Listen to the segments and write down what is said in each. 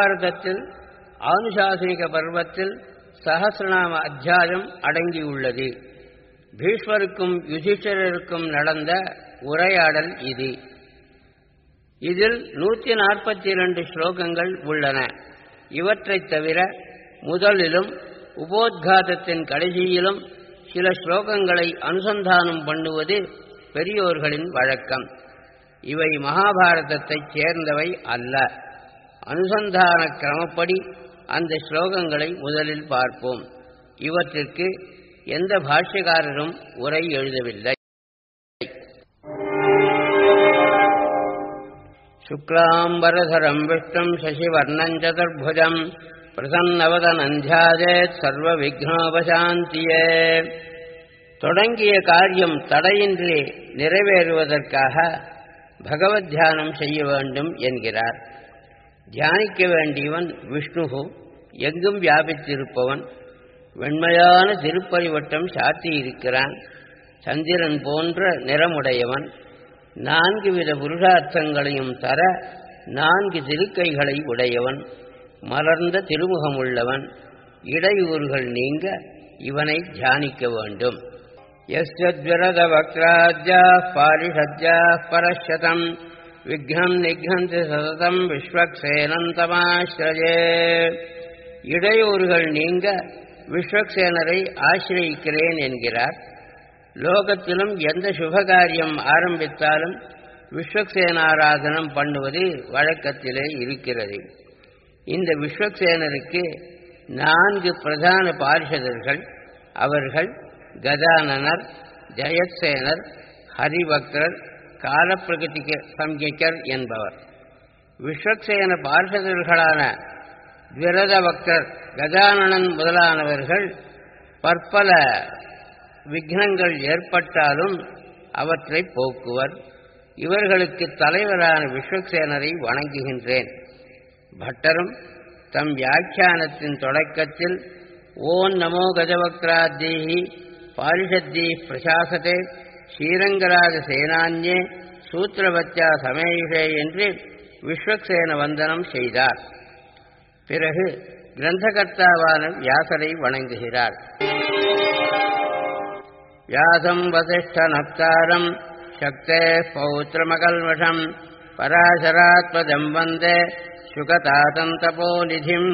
மகாபாரதத்தில் ஆனுசாசனிக பர்வத்தில் சஹசிரநாம அத்தியாயம் அடங்கியுள்ளது பீஷ்மருக்கும் யுதிஷ்டருக்கும் நடந்த உரையாடல் இது இதில் நூற்றி நாற்பத்தி இரண்டு ஸ்லோகங்கள் உள்ளன இவற்றைத் தவிர முதலிலும் உபோத்காதத்தின் கடைசியிலும் சில ஸ்லோகங்களை அனுசந்தானம் பண்ணுவது பெரியோர்களின் வழக்கம் இவை மகாபாரதத்தைச் சேர்ந்தவை அல்ல அனுசந்தான கிரமப்படி அந்த ஸ்லோகங்களை முதலில் பார்ப்போம் இவற்றிற்கு எந்த பாஷ்யக்காரரும் உரை எழுதவில்லை शुक्लाम्बरधरम् विष्णुम् शशिवर्णम् चतुर्भुजम् பிரசன்னவதனஞ்சாதேத் சர்வ விக்னோபசாந்தியே தொடங்கிய காரியம் தடையின்றி நிறைவேறுவதற்காக பகவத் தியானம் செய்ய வேண்டும் என்கிறார் தியானிக்க வேண்டியவன் விஷ்ணுகு எங்கும் வியாபித்திருப்பவன் வெண்மையான திருப்பரிவட்டம் சாத்தியிருக்கிறான் சந்திரன் போன்ற நிறமுடையவன் நான்கு வித புருஷார்த்தங்களையும் தர நான்கு திருக்கைகளை உடையவன் மலர்ந்த திருமுகமுள்ளவன் இடையூறுகள் நீங்க இவனை தியானிக்க வேண்டும் யஸ்வரத வக்ராஜா பாரிஷஜா பரஷதம் விக்னம் நிக்னந்தி சததம் விஸ்வக்சேனந்தமாசிரயே இடையூறுகள் நீங்க விஸ்வக்சேனரை ஆசிரியிக்கிறேன் என்கிறார் லோகத்திலும் எந்த சுபகாரியம் ஆரம்பித்தாலும் விஸ்வக்சேனாராதனம் பண்ணுவது வழக்கத்திலே இருக்கிறது இந்த விஸ்வக்சேனருக்கு நான்கு பிரதான பாரிஷதர்கள் அவர்கள் கதானனர் ஜெயத்சேனர் ஹரிபக்தர் காலப்பிரகதிக சம்யக்கர் என்பவர் விஸ்வக்சேன பார்ஷதர்களான விரத பக்தர் கஜானனன் முதலானவர்கள் பற்பல விக்னங்கள் ஏற்பட்டாலும் அவற்றை போக்குவர் இவர்களுக்கு தலைவரான விஸ்வக்சேனரை வணங்குகின்றேன் பட்டரும் தம் வியாக்கியானத்தின் தொடக்கத்தில் ஓம் நமோ கஜவக்ராத்தேஹி பாரிஷத்தீ பிரசாசதே ஸ்ரீரங்கராஜ சேனான்யே சூத்திரவத்தியா சமேயுஷே என்று விஸ்வக்சேன வந்தனம் செய்தார் பிறகு கிரந்தகர்த்தாவான வியாசரை வணங்குகிறார் வியாசம் வசிஷ்ட நப்தாரம் சக்தே பௌத்திரமகல்வஷம் பராசராத்மஜம் வந்தே சுகதாதம் தபோநிதிம்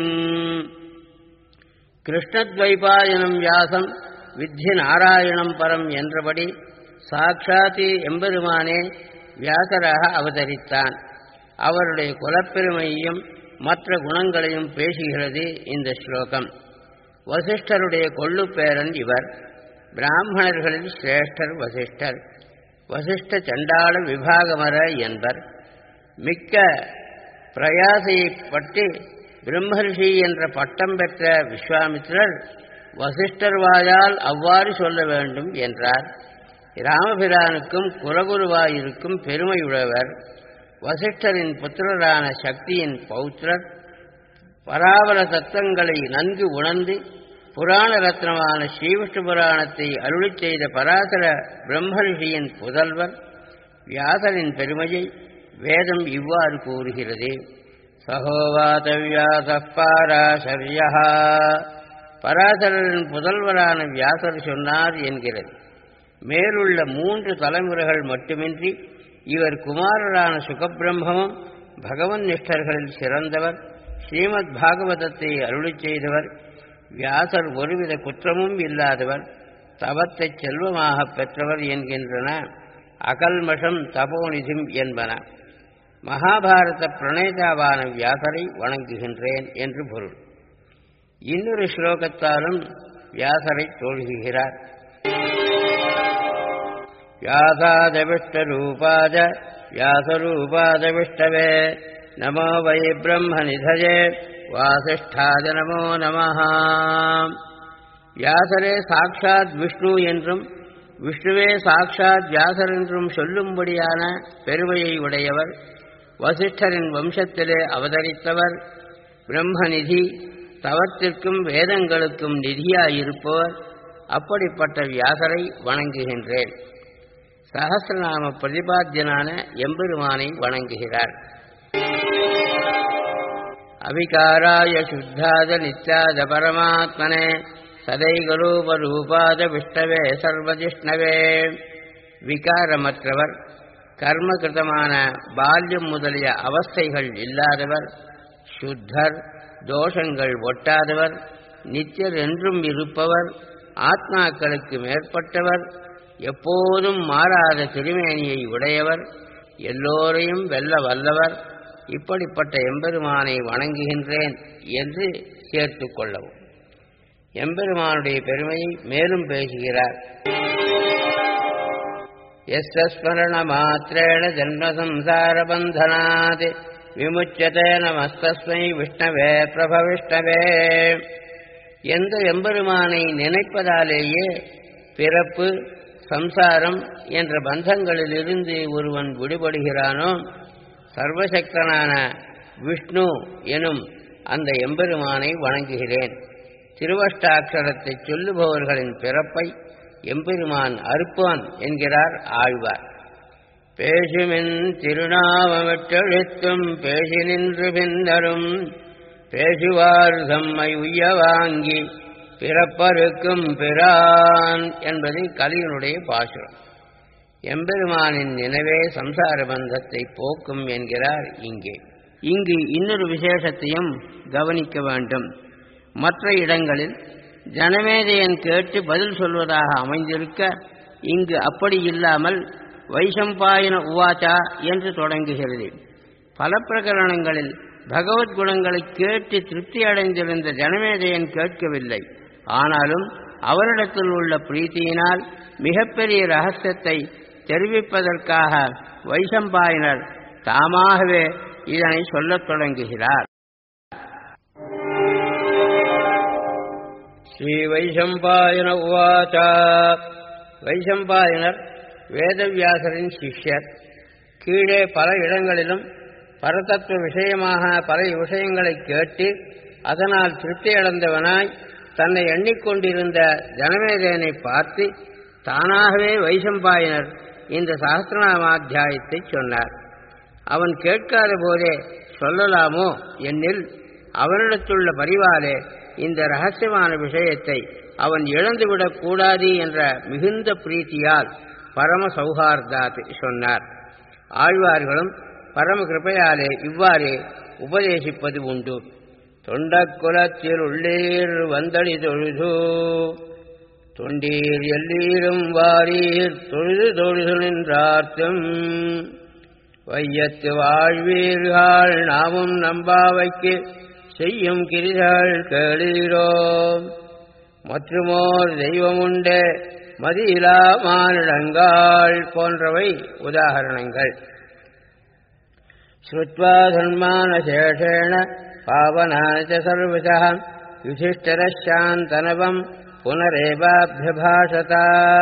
கிருஷ்ணத்வைபாயனம் வியாசம் வித்தி நாராயணம் பரம் என்றபடி சாட்சாத்தி எம்பெருமானே வியாசராக அவதரித்தான் அவருடைய குலப்பெருமையையும் மற்ற குணங்களையும் பேசுகிறது இந்த ஸ்லோகம் வசிஷ்டருடைய கொள்ளு பேரன் இவர் பிராமணர்களில் சிரேஷ்டர் வசிஷ்டர் வசிஷ்ட சண்டாள விபாகமர என்பர் மிக்க பிரயாசையை பற்றி பிரம்மர்ஷி என்ற பட்டம் பெற்ற விஸ்வாமித்திரர் வசிஷ்டர் வாயால் அவ்வாறு சொல்ல வேண்டும் என்றார் ராமபிரானுக்கும் குலகுருவாயிருக்கும் பெருமையுள்ளவர் வசிஷ்டரின் புத்திரரான சக்தியின் பௌத்திரர் பராபர தத்துவங்களை நன்கு உணர்ந்து புராண ரத்னமான ஸ்ரீவிஷ்ணு புராணத்தை அருளிச் செய்த பராசர பிரம்மரிஷியின் புதல்வர் வியாசரின் பெருமையை வேதம் இவ்வாறு கூறுகிறது சகோவாத வியாச பாராசரியா பராசரரின் புதல்வரான வியாசர் சொன்னார் என்கிறது மேலுள்ள மூன்று தலைமுறைகள் மட்டுமின்றி இவர் குமாரரான சுகபிரம்மமும் பகவன் நிஷ்டர்களில் சிறந்தவர் ஸ்ரீமத் பாகவதத்தை அருளிச் செய்தவர் வியாசர் ஒருவித குற்றமும் இல்லாதவர் தவத்தை செல்வமாக பெற்றவர் என்கின்றன அகல்மஷம் தபோநிதிம் என்பன மகாபாரத பிரணேதாவான வியாசரை வணங்குகின்றேன் என்று பொருள் இன்னொரு ஸ்லோகத்தாலும் வியாசரை தோல்குகிறார் व्यासादविष्टरूपाद व्यासरूपादविष्टवे नमो वै ब्रह्मनिधये வாசிஷ்டாத நமோ நமஹ வியாசரே சாட்சாத் விஷ்ணு என்றும் விஷ்ணுவே சாட்சாத் வியாசர் என்றும் சொல்லும்படியான பெருமையை உடையவர் வசிஷ்டரின் வம்சத்திலே அவதரித்தவர் பிரம்மநிதி தவத்திற்கும் வேதங்களுக்கும் நிதியாயிருப்பவர் அப்படிப்பட்ட வியாசரை வணங்குகின்றேன் சகசிரநாம பிரதிபாத்தியனான எம்பெருமானை வணங்குகிறார் அவிகாராய சுத்தாத நித்யாத பரமாத்மனே சதைகரூபரூபாத விஷ்ணவே சர்வதிஷ்ணவே விகாரமற்றவர் கர்மகிருதமான பால்யம் முதலிய அவஸ்தைகள் இல்லாதவர் சுத்தர் தோஷங்கள் ஒட்டாதவர் நித்தியர் என்றும் இருப்பவர் ஆத்மாக்களுக்கு மேற்பட்டவர் எப்போதும் மாறாத திருமேனியை உடையவர் எல்லோரையும் வெல்ல வல்லவர் இப்படிப்பட்ட எம்பெருமானை வணங்குகின்றேன் என்று சேர்த்துக் கொள்ளவும் எம்பெருமானுடைய பெருமையை மேலும் பேசுகிறார் எஸ்மரண மாத்திரேண ஜன்மசம்சாரபந்தனாத் விமுச்சதே நமஸ்தஸ்மை விஷ்ணவே பிரபவிஷ்ணவே எந்த எம்பெருமானை நினைப்பதாலேயே பிறப்பு சம்சாரம் என்ற பந்தங்களிலிருந்து ஒருவன் விடுபடுகிறானோ சர்வசக்தனான விஷ்ணு எனும் அந்த எம்பெருமானை வணங்குகிறேன் திருவஷ்டாட்சரத்தை சொல்லுபவர்களின் பிறப்பை எம்பெருமான் அறுப்பான் என்கிறார் ஆழ்வார் பேசுமின் திருநாமமிட்டெழுத்தும் பேசி நின்று பின்னரும் பேசுவார் தம்மை உய்ய வாங்கி பிறப்பருக்கும் பிரான் என்பது கலியனுடைய பாசுரம் எம்பெருமானின் நினைவே சம்சார பந்தத்தை போக்கும் என்கிறார் இங்கே இங்கு இன்னொரு விசேஷத்தையும் கவனிக்க வேண்டும் மற்ற இடங்களில் ஜனமேதையன் கேட்டு பதில் சொல்வதாக அமைந்திருக்க இங்கு அப்படி இல்லாமல் வைசம்பாயன உவாச்சா என்று தொடங்குகிறது பல பிரகரணங்களில் பகவத் குணங்களை கேட்டு திருப்தி அடைந்திருந்த ஜனமேதையன் கேட்கவில்லை ஆனாலும் அவரிடத்தில் உள்ள பிரீத்தியினால் மிகப்பெரிய ரகசியத்தை தெரிவிப்பதற்காக வைசம்பாயனர் தாமாகவே இதனை சொல்லத் தொடங்குகிறார் ஸ்ரீ வைசம்பாயன உவாச்சா வைசம்பாயனர் வேதவியாசரின் சிஷ்யர் கீழே பல இடங்களிலும் பரதத்துவ விஷயமாக பல விஷயங்களை கேட்டு அதனால் திருப்தி அடைந்தவனாய் தன்னை எண்ணிக்கொண்டிருந்த ஜனமேதேனை பார்த்து தானாகவே வைசம்பாயனர் இந்த சகசிரநாமாத்தியாயத்தை சொன்னார் அவன் கேட்காத போதே சொல்லலாமோ என்னில் அவனிடத்துள்ள பரிவாலே இந்த ரகசியமான விஷயத்தை அவன் இழந்துவிடக் கூடாது என்ற மிகுந்த பிரீத்தியால் பரம சௌஹார்தாத் சொன்னார் ஆழ்வார்களும் பரம கிருப்பையாலே இவ்வாறே உபதேசிப்பது உண்டு தொண்டக்குலத்தில் உள்ளீர் வந்தடி தொழுது தொண்டீர் எல்லீரும் வாரீர் தொழுது தொழுது நின்றார்த்தும் வையத்து வாழ்வீர்கள் நாமும் நம்பாவைக்கு செய்யும் கிரிகள் கேளீரோ மற்றுமோர் தெய்வமுண்டே மதியிலா மானிடங்கள் போன்றவை உதாகரணங்கள் ஸ்ருத்வா சன்மானசேஷேண பாவனான சர்வசா யுதிஷ்டரசாந்தனவம் புனரேவாபியபாஷத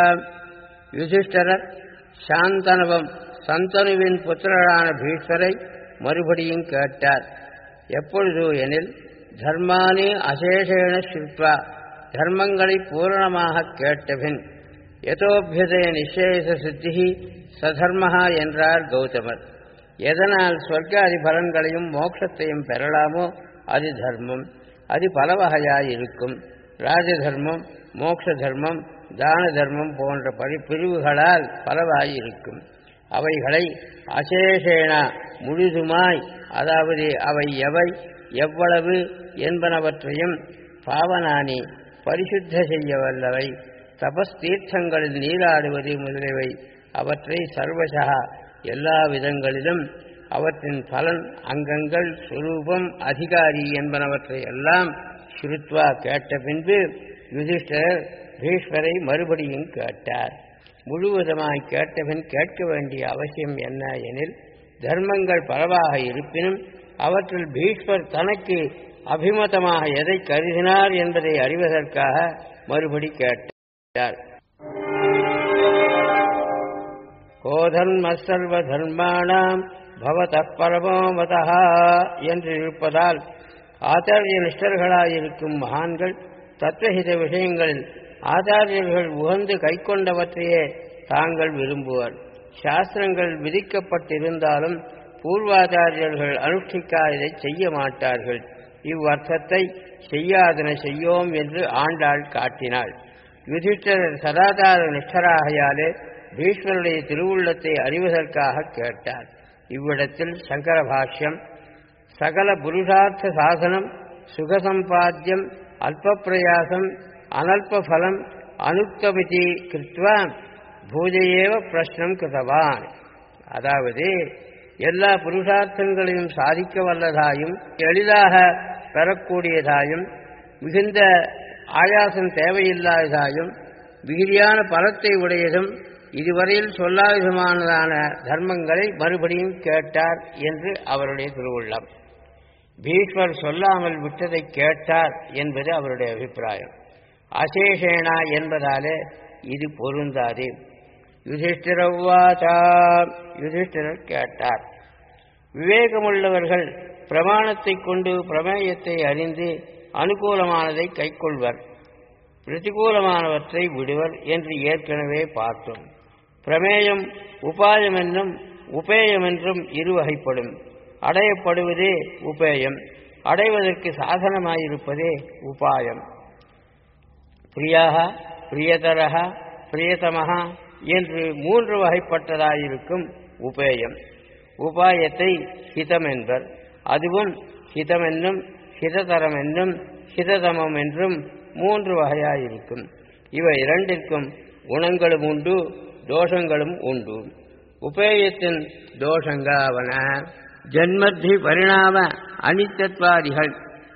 யுதிஷ்டரர் சாந்தனவம் சந்தனுவின் புத்திரரான பீஷ்வரை மறுபடியும் கேட்டார் எப்பொழுது எனில் தர்மானி அசேஷேன ஸ்ருத்வா தர்மங்களை பூரணமாக கேட்டபின் யதோபியதய நிச்சேச சித்தி சதர்மஹா என்றார் கௌதமர் எதனால் சொர்க்காதி பலன்களையும் மோட்சத்தையும் பெறலாமோ அது தர்மம் அது பல வகையாயிருக்கும் ராஜதர்மம் மோட்ச தர்மம் தான தர்மம் போன்ற பரி பிரிவுகளால் பலவாயிருக்கும் அவைகளை அசேஷேன முழுதுமாய் அதாவது அவை எவை எவ்வளவு என்பனவற்றையும் பாவனானி பரிசுத்த செய்ய வல்லவை தபஸ் தீர்த்தங்களில் நீராடுவது முதலியவை அவற்றை சர்வசா எல்லா விதங்களிலும் அவற்றின் பலன் அங்கங்கள் சுரூபம் அதிகாரி என்பனவற்றை எல்லாம் ஸ்ருத்வா கேட்ட பின்பு யுதிஷ்டர் பீஷ்வரை மறுபடியும் கேட்டார் முழுவதுமாய் கேட்டபின் கேட்க வேண்டிய அவசியம் என்ன எனில் தர்மங்கள் பலவாக இருப்பினும் அவற்றில் பீஷ்வர் தனக்கு அபிமதமாக எதை கருதினார் என்பதை அறிவதற்காக மறுபடி கேட்டார் கோதர்ம சர்வ தர்மாணாம் பவத பரமோமதா என்று இருப்பதால் ஆச்சாரிய நிஷ்டர்களாயிருக்கும் மகான்கள் தத்துவஹித விஷயங்களில் ஆச்சாரியர்கள் உகந்து கைக்கொண்டவற்றையே தாங்கள் விரும்புவர் சாஸ்திரங்கள் விதிக்கப்பட்டிருந்தாலும் பூர்வாச்சாரியர்கள் அனுஷ்டிக்காததை செய்ய மாட்டார்கள் இவ்வர்த்தத்தை செய்யாதன செய்யோம் என்று ஆண்டாள் காட்டினாள் யுதிஷ்டர் சதாதார நிஷ்டராகையாலே பீஷ்மருடைய திருவுள்ளத்தை அறிவதற்காக கேட்டார் இவ்விடத்தில் சங்கர பாஷ்யம் சகல புருஷார்த்த சாசனம் சுகசம்பாத்தியம் அல்ப பிரயாசம் அனல்ப பலம் அனுக்தமிதி கிருத்வா பூஜையேவ பிரஷ்னம் கிருதவான் அதாவது எல்லா புருஷார்த்தங்களையும் சாதிக்க வல்லதாயும் எளிதாக பெறக்கூடியதாயும் மிகுந்த ஆயாசம் தேவையில்லாததாயும் மிகுதியான பலத்தை உடையதும் இதுவரையில் சொல்லாவிதமானதான தர்மங்களை மறுபடியும் கேட்டார் என்று அவருடைய திருவுள்ளம் பீஷ்மர் சொல்லாமல் விட்டதை கேட்டார் என்பது அவருடைய அபிப்பிராயம் அசேஷேனா என்பதாலே இது பொருந்தாது யுதிஷ்டிரவாச்சா யுதிஷ்டிரர் கேட்டார் விவேகமுள்ளவர்கள் பிரமாணத்தை கொண்டு பிரமேயத்தை அறிந்து அனுகூலமானதை கைக்கொள்வர் பிரதிகூலமானவற்றை விடுவர் என்று ஏற்கனவே பார்த்தோம் பிரமேயம் உபாயம் என்றும் உபேயம் என்றும் இருவகைப்படும் அடையப்படுவதே உபேயம் அடைவதற்கு சாதனமாயிருப்பதே உபாயம் பிரியாக பிரியதரக பிரியதமகா என்று மூன்று வகைப்பட்டதாயிருக்கும் உபேயம் உபாயத்தை ஹிதம் என்பர் அதுவும் ஹிதம் என்னும் ஹிததரம் என்னும் ஹிததமம் என்றும் மூன்று வகையாயிருக்கும் இவை இரண்டிற்கும் குணங்களும் உண்டு தோஷங்களும் உண்டு உபேயத்தின் தோஷங்காவன ஜன்மத்தி பரிணாம அனித்தத்வாதிகள்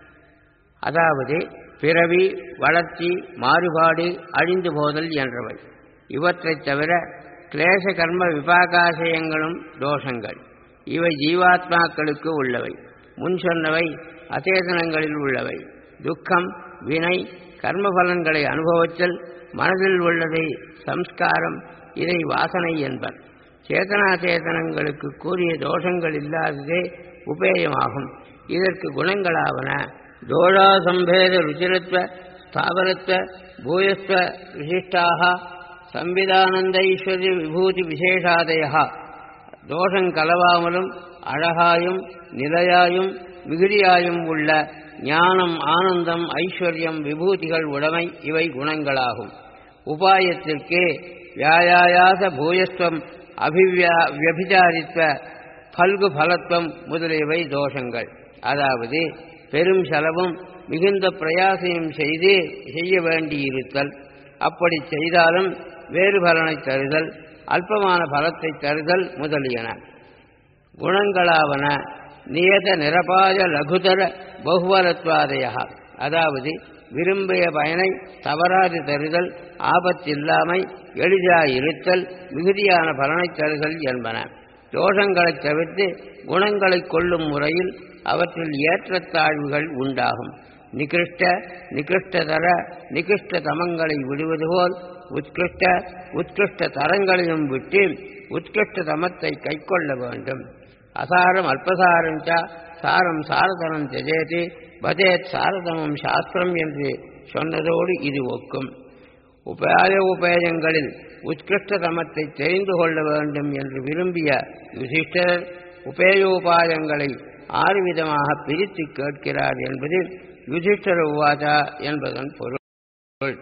அதாவது பிறவி வளர்ச்சி மாறுபாடு அழிந்து போதல் என்றவை இவற்றைத் தவிர கிளேச கர்ம விபாகாசயங்களும் தோஷங்கள் இவை ஜீவாத்மாக்களுக்கு உள்ளவை முன் சொன்னவை அச்சேதனங்களில் உள்ளவை துக்கம் வினை கர்மபலன்களை அனுபவித்தல் மனதில் உள்ளதை சம்ஸ்காரம் இதை வாசனை என்பர் சேதனா சேதனங்களுக்கு கூறிய தோஷங்கள் இல்லாததே உபேயமாகும் இதற்கு குணங்களாவன தோஷாசம்பேத ருச்சிரத்வ ஸ்தாபரத்வ பூயஸ்வ விசிஷ்டாக சம்விதானந்த ஐஸ்வர்ய விபூதி விசேஷாதயா தோஷம் கலவாமலும் அழகாயும் நிலையாயும் மிகுதியாயும் உள்ள ஞானம் ஆனந்தம் ஐஸ்வர்யம் விபூதிகள் உடைமை இவை குணங்களாகும் உபாயத்திற்கு வியாயாயாச பூயஸ்வம் அபிவியா வியபிச்சாரித்வ பல்கு பலத்துவம் முதலியவை தோஷங்கள் அதாவது பெரும் செலவும் மிகுந்த பிரயாசையும் செய்து செய்ய வேண்டியிருத்தல் அப்படி செய்தாலும் வேறு பலனை தருதல் அல்பமான பலத்தை தருதல் முதலியன குணங்களாவன நியத நிரபாய லகுதர பகுவலத்வாதய அதாவது விரும்பிய பயனை தவறாது தருதல் ஆபத்தில்லாமை எளிதாயிருத்தல் மிகுதியான பலனை தருதல் என்பன தோஷங்களைத் தவிர்த்து குணங்களை கொள்ளும் முறையில் அவற்றில் ஏற்றத்தாழ்வுகள் உண்டாகும் நிகிருஷ்ட நிகிருஷ்டதர நிகிருஷ்ட தமங்களை விடுவது போல் உத்கிருஷ்ட உத்கிருஷ்ட தரங்களையும் விட்டு உத்கிருஷ்ட தமத்தை கைக்கொள்ள வேண்டும் அசாரம் அல்பசாரம் ச சாரம் சாரதனம் தெஜேதி பதேத் சாரதமம் சாஸ்திரம் என்று சொன்னதோடு இது ஒக்கும் உபாய உபேயங்களில் உத்கிருஷ்ட தமத்தை தெரிந்து கொள்ள வேண்டும் என்று விரும்பிய யுதிஷ்டர் உபேயோபாயங்களை ஆறு விதமாக பிரித்து கேட்கிறார் என்பது யுதிஷ்டர உவாதா என்பதன் பொருள்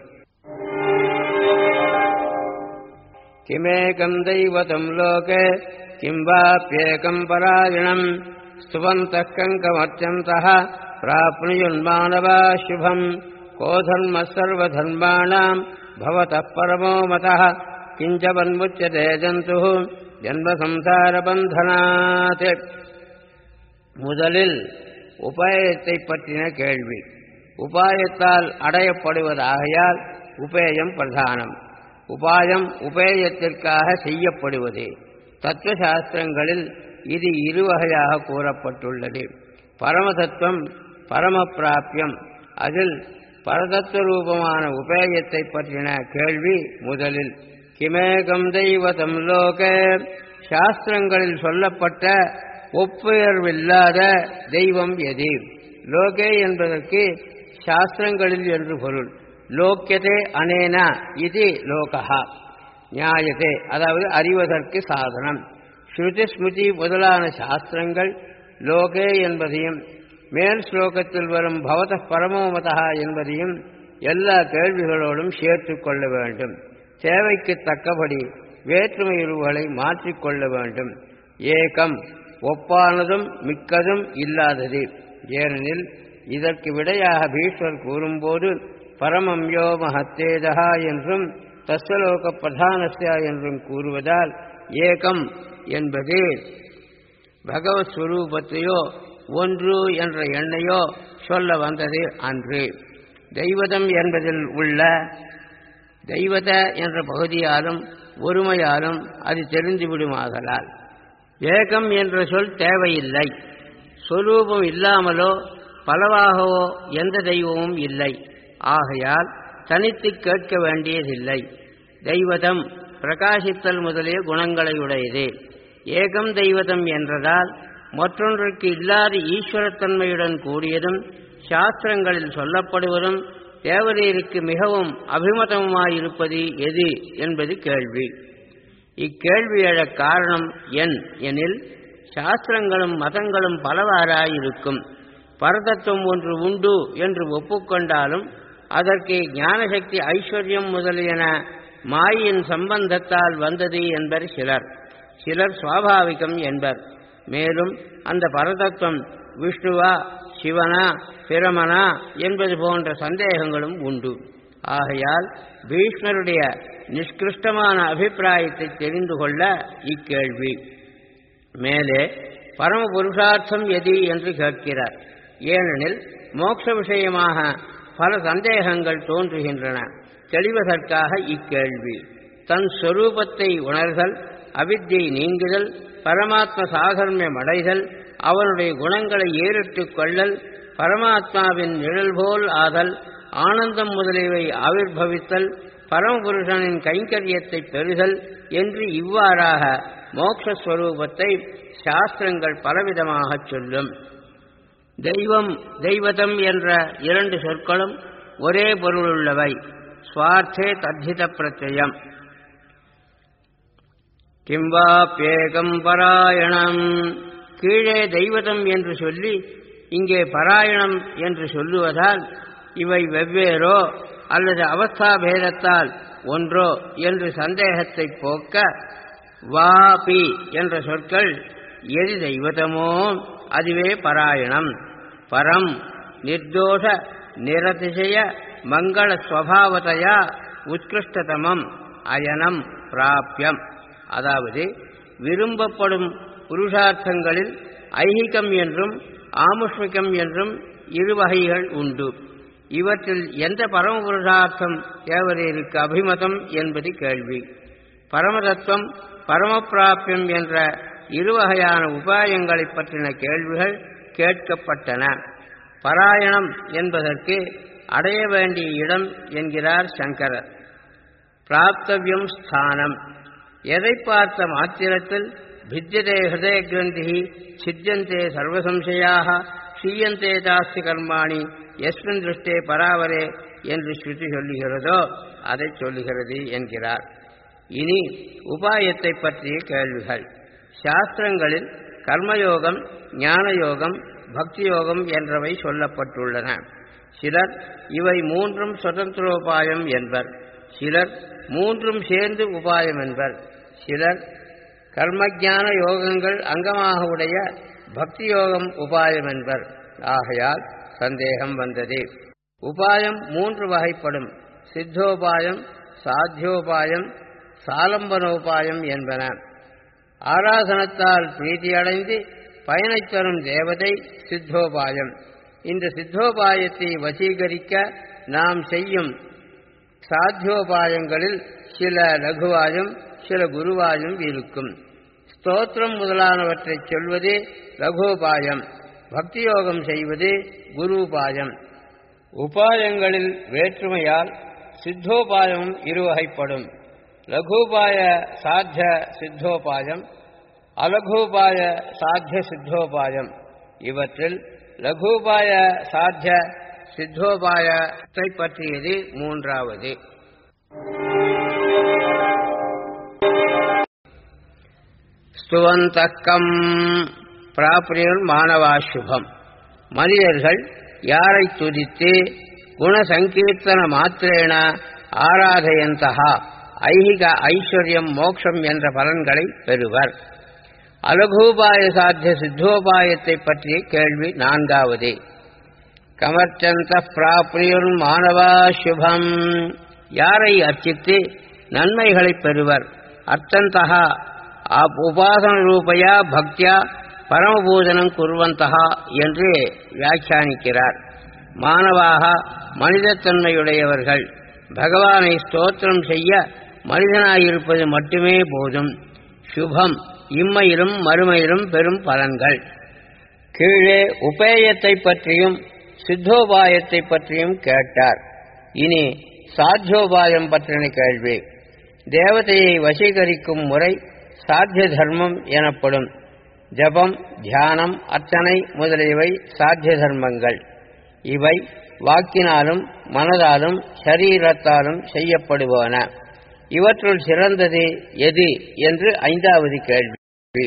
கிமேகம் தெய்வதம் லோகே கிம் வாப்பியேகம் பராயணம் ஸ்துவந்தः கங்கமர்ச்சந்தः प्राप्नुयुन्मानवा शुभम् को धर्मः सर्वधर्माणाम् भवतः परमो मतः किञ्च वन्मुच्यते जन्तुः ஜன்மசம்சாரபந்தனாத் முதலில் உபாயத்தை பற்றின கேள்வி உபாயத்தால் அடையப்படுவதாகையால் உபேயம் பிரதானம் உபாயம் உபேயத்திற்காக செய்யப்படுவது தத்துவ சாஸ்திரங்களில் இது இருவகையாக கூறப்பட்டுள்ளது பரமதத்துவம் பரமப்பிராபியம் அதில் பரதத்துவ ரூபமான உபேயத்தை பற்றின கேள்வி முதலில் கிமேகம் தெய்வதம் லோக சாஸ்திரங்களில் சொல்லப்பட்ட ஒப்புயர்வில்லாத தெய்வம் எது லோகே என்பதற்கு சாஸ்திரங்களில் என்று பொருள் லோக்கியதே அனேனா இது லோகா நியாயத்தே அதாவது அறிவதற்கு சாதனம் ஸ்ருதி ஸ்மிருதி முதலான சாஸ்திரங்கள் லோகே என்பதையும் மேல் ஸ்லோகத்தில் வரும் பவத பரமோமதா என்பதையும் எல்லா கேள்விகளோடும் சேர்த்து கொள்ள வேண்டும் தேவைக்கு தக்கபடி வேற்றுமையுறவுகளை மாற்றிக்கொள்ள வேண்டும் ஏகம் ஒப்பானதும் மிக்கதும் இல்லாதது ஏனெனில் இதற்கு விடையாக பீஷ்வர் கூறும்போது பரமம் யோ மகத்தேதா என்றும் தஸ்வலோக பிரதானஸ்யா என்றும் கூறுவதால் ஏகம் என்பது பகவத் ஸ்வரூபத்தையோ ஒன்று என்ற எண்ணையோ சொல்ல வந்தது அன்று தெய்வதம் என்பதில் உள்ள தெய்வத என்ற பகுதியாலும் ஒருமையாலும் அது தெரிந்துவிடுமாகலால் ஏகம் என்ற சொல் தேவையில்லை சொரூபம் இல்லாமலோ பலவாகவோ எந்த தெய்வமும் இல்லை ஆகையால் தனித்து கேட்க வேண்டியதில்லை தெய்வதம் பிரகாசித்தல் முதலிய குணங்களை உடையது ஏகம் தெய்வதம் என்றதால் மற்றொன்றுக்கு இல்லாத ஈஸ்வரத்தன்மையுடன் கூடியதும் சாஸ்திரங்களில் சொல்லப்படுவதும் தேவரீருக்கு மிகவும் அபிமதமாயிருப்பது எது என்பது கேள்வி இக்கேள்வி எழக் காரணம் என் எனில் சாஸ்திரங்களும் மதங்களும் பலவாறாயிருக்கும் பரதத்துவம் ஒன்று உண்டு என்று ஒப்புக்கொண்டாலும் அதற்கு ஞானசக்தி ஐஸ்வர்யம் முதலியன மாயின் சம்பந்தத்தால் வந்தது என்பர் சிலர் சிலர் சுவாபாவிகம் என்பர் மேலும் அந்த பரதத்துவம் விஷ்ணுவா சிவனா பிரமனா என்பது போன்ற சந்தேகங்களும் உண்டு ஆகையால் பீஷ்மருடைய நிஷ்கிருஷ்டமான அபிப்பிராயத்தை தெரிந்து கொள்ள இக்கேள்வி மேலே பரம புருஷார்த்தம் எது என்று கேட்கிறார் ஏனெனில் மோட்ச விஷயமாக பல சந்தேகங்கள் தோன்றுகின்றன தெளிவதற்காக இக்கேள்வி தன் சொரூபத்தை உணர்தல் அவித்தியை நீங்குதல் பரமாத்ம சாகர்மியம் அடைதல் அவனுடைய குணங்களை ஏறிட்டுக் கொள்ளல் பரமாத்மாவின் நிழல் போல் ஆதல் ஆனந்தம் முதலியவை ஆவிர்வவித்தல் பரமபுருஷனின் கைங்கரியத்தை பெறுதல் என்று இவ்வாறாக மோக்ஷஸ்வரூபத்தை சாஸ்திரங்கள் பலவிதமாகச் சொல்லும் தெய்வம் தெய்வதம் என்ற இரண்டு சொற்களும் ஒரே பொருளுள்ளவை சுவார்த்தே தத்தித பிரத்யம் கிம்வாப்யேகம் பராயணம் கீழே தெய்வதம் என்று சொல்லி இங்கே பராயணம் என்று சொல்லுவதால் இவை வெவ்வேறோ அல்லது அவஸ்தாபேதத்தால் ஒன்றோ என்று சந்தேகத்தை போக்க வாபி என்ற சொற்கள் எது தெய்வதமோ அதுவே பராயணம் பரம் நிர்தோஷ நிரதிசய மங்கள ஸ்வபாவதையா உத்கிருஷ்டதமம் அயனம் பிராபியம் அதாவது விரும்பப்படும் புருஷார்த்தங்களில் ஐகிகம் என்றும் ஆமுஷ்மிகம் என்றும் இரு வகைகள் உண்டு இவற்றில் எந்த பரமபுருஷார்த்தம் தேவரீருக்கு அபிமதம் என்பது கேள்வி பரமதத்துவம் பரமபிராபியம் என்ற இரு வகையான உபாயங்களைப் பற்றின கேள்விகள் கேட்கப்பட்டன பராயணம் என்பதற்கு அடைய வேண்டிய இடம் என்கிறார் சங்கரர் பிராப்தவியம் ஸ்தானம் எதை பார்த்த மாத்திரத்தில் भिद्यते हृदय ग्रंथि छिद्यन्ते सर्वसंशयाः क्षीयन्ते தாஸ்தி கர்மாணி எஸ்மின் திருஷ்டே பராவரே என்று ஸ்ருதி சொல்லுகிறதோ அதை சொல்லுகிறது என்கிறார் இனி உபாயத்தை பற்றிய கேள்விகள் சாஸ்திரங்களில் கர்மயோகம் ஞானயோகம் பக்தி யோகம் என்றவை சொல்லப்பட்டுள்ளன சிலர் இவை மூன்றும் சுதந்திரோபாயம் என்பர் சிலர் மூன்றும் சேர்ந்து உபாயம் என்பர் சிலர் கர்மஜான யோகங்கள் அங்கமாக உடைய பக்தி யோகம் உபாயம் என்பர் ஆகையால் சந்தேகம் வந்தது உபாயம் மூன்று வகைப்படும் சித்தோபாயம் சாத்தியோபாயம் சாலம்பனோபாயம் என்பன ஆராதனத்தால் பிரீதியடைந்து பயனைத் தரும் தேவதை சித்தோபாயம் இந்த சித்தோபாயத்தை வசீகரிக்க நாம் செய்யும் சாத்தியோபாயங்களில் சில லகுவாயும் சில குருவாயும் இருக்கும் ஸ்தோத்திரம் முதலானவற்றை சொல்வது லகோபாயம் பக்தியோகம் செய்வது குருபாயம் உபாயங்களில் வேற்றுமையால் சித்தோபாயமும் இருவகைப்படும் லகுபாய சாத்திய சித்தோபாயம் அலகுபாய சாத்திய சித்தோபாயம் இவற்றில் லகுபாய சாத்திய சித்தோபாயத்தை பற்றியது மூன்றாவது ஸ்துவந்தக்கம் பிராப்ரியம் மானவாசுபம் மனிதர்கள் யாரை துதித்து குணசங்கீர்த்தன மாத்திரேன ஆராதயந்தகா ஐகிக ஐஸ்வர்யம் மோக்ஷம் என்ற பலன்களை பெறுவர் அலகூபாய சாத்திய சித்தோபாயத்தை பற்றிய கேள்வி நான்காவது கமர்ச்சந்த பிராப்னியுர் மாணவா சுபம் யாரை அர்ச்சித்து நன்மைகளை பெறுவர் அர்ச்சந்தகா உபாசன ரூபையா பக்தியா பரமபூஜனம் குருவந்தகா என்று வியாக்கியானிக்கிறார் மாணவாக மனிதத்தன்மையுடையவர்கள் பகவானை ஸ்தோத்திரம் செய்ய மனிதனாயிருப்பது மட்டுமே போதும் சுபம் இம்மையிலும் மறுமையிலும் பெரும் பலன்கள் கீழே உபேயத்தை பற்றியும் சித்தோபாயத்தை பற்றியும் கேட்டார் இனி சாத்தியோபாயம் பற்றின கேள்வி தேவதையை வசீகரிக்கும் முறை சாத்திய தர்மம் எனப்படும் ஜபம் தியானம் அர்ச்சனை முதலியவை சாத்திய தர்மங்கள் இவை வாக்கினாலும் மனதாலும் சரீரத்தாலும் செய்யப்படுவன இவற்றுள் சிறந்தது எது என்று ஐந்தாவது கேள்வி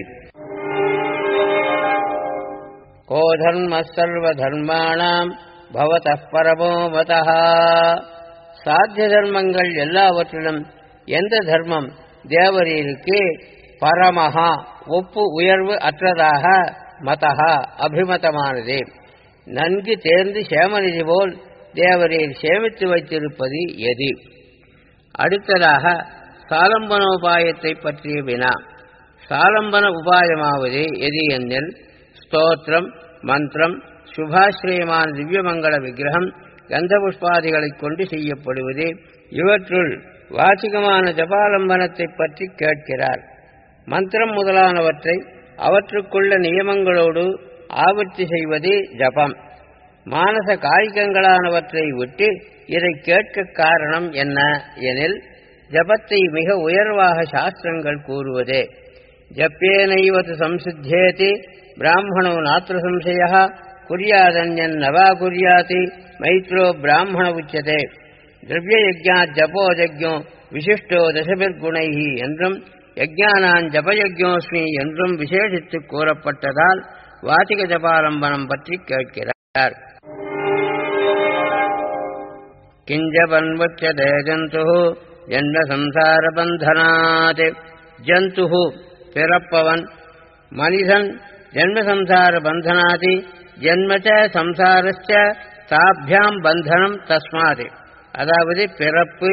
கோ தர்ம சர்வ தர்மாணாம் பவத பரமோ மதா சாத்திய தர்மங்கள் எல்லாவற்றிலும் எந்த தர்மம் தேவரீருக்கு பரமஹா ஒப்பு உயர்வு அற்றதாக மதஹா அபிமதமானது நன்கு தேர்ந்து சேமநிதி போல் தேவரீர் சேமித்து வைத்திருப்பது எது அடுத்ததாக சாலம்பனோபாயத்தை பற்றிய வினா சாலம்பன உபாயமாவது எது என்னில் ஸ்தோத்திரம் மந்திரம் சுபாஸ்ரயமான திவ்யமங்கள விக்கிரகம் கந்த புஷ்பாதிகளைக் கொண்டு செய்யப்படுவது இவற்றுள் வாச்சிகமான ஜபாலம்பனத்தை பற்றி கேட்கிறார் மந்திரம் முதலானவற்றை அவற்றுக்குள்ள நியமங்களோடு ஆவர்த்தி செய்வது ஜபம் மானச காய்கங்களானவற்றை விட்டு இதை கேட்க காரணம் என்ன எனில் ஜபத்தை மிக உயர்வாக சாஸ்திரங்கள் கூறுவதே ஜப்பேனைவது சம்சித்தேதி பிராமணோ நாத்திர சம்சய குறியாதன்யன் நவா குறியாதி மைத்ரோ பிராமண உச்சதே திரவியயஜா ஜபோ ஜக்யோ விசிஷ்டோ தசபிர்குணை என்றும் யஜ்ஞானான் ஜபயஜோஸ்மி என்றும் விசேஷித்து கூறப்பட்டதால் வாசிக ஜபாலம்பனம் பற்றி கேட்கிறார் கிஞ்சபன்வச்சதே ஜந்து ஜன்ம சம்சார பந்தனாத் ஜந்து பிறப்பவன் மனிதன் ஜன்ம சம்சார பந்தனாதி ஜன்மச்ச சம்சாரச்ச தாபியாம் பந்தனம் தஸ்மாது அதாவது பிறப்பு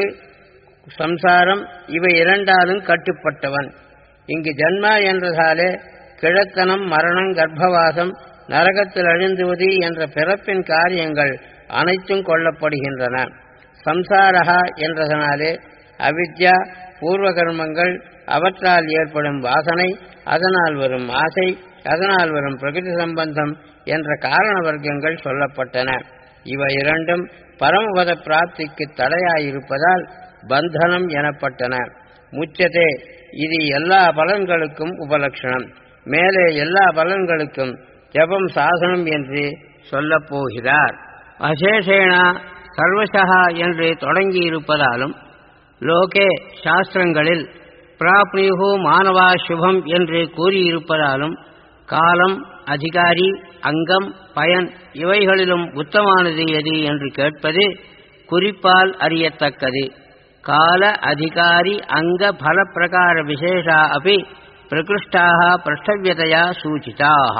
சம்சாரம் இவை இரண்டாலும் கட்டுப்பட்டவன் இங்கு ஜன்மா என்றதாலே கிழத்தனம் மரணம் கர்ப்பவாசம் நரகத்தில் அழிந்துவது என்ற பிறப்பின் காரியங்கள் அனைத்தும் கொள்ளப்படுகின்றன சம்சாரகா என்றதனாலே அவித்யா பூர்வ கர்மங்கள் அவற்றால் ஏற்படும் வாசனை அதனால் வரும் ஆசை அதனால் வரும் பிரகிருதி சம்பந்தம் என்ற காரண வர்க்கங்கள் சொல்லப்பட்டன இவை இரண்டும் பரமபத பிராப்திக்கு தடையாயிருப்பதால் பந்தனம் எனப்பட்டன முச்சதே இது எல்லா பலன்களுக்கும் உபலட்சணம் மேலே எல்லா பலன்களுக்கும் ஜபம் சாசனம் என்று சொல்லப் போகிறார் அசேஷேனா சர்வசகா என்று தொடங்கியிருப்பதாலும் லோகே சாஸ்திரங்களில் பிராப்னியுகு மானவா சுபம் என்று கூறியிருப்பதாலும் காலம் அதிகாரி அங்கம் பயன் இவைகளிலும் உத்தமானது எது என்று கேட்பது குறிப்பால் அறியத்தக்கது கால அதிகாரி அங்க பல பிரகார விசேஷா அபி பிரகிருஷ்டாக பிரஷ்டவியதையா சூச்சிதாக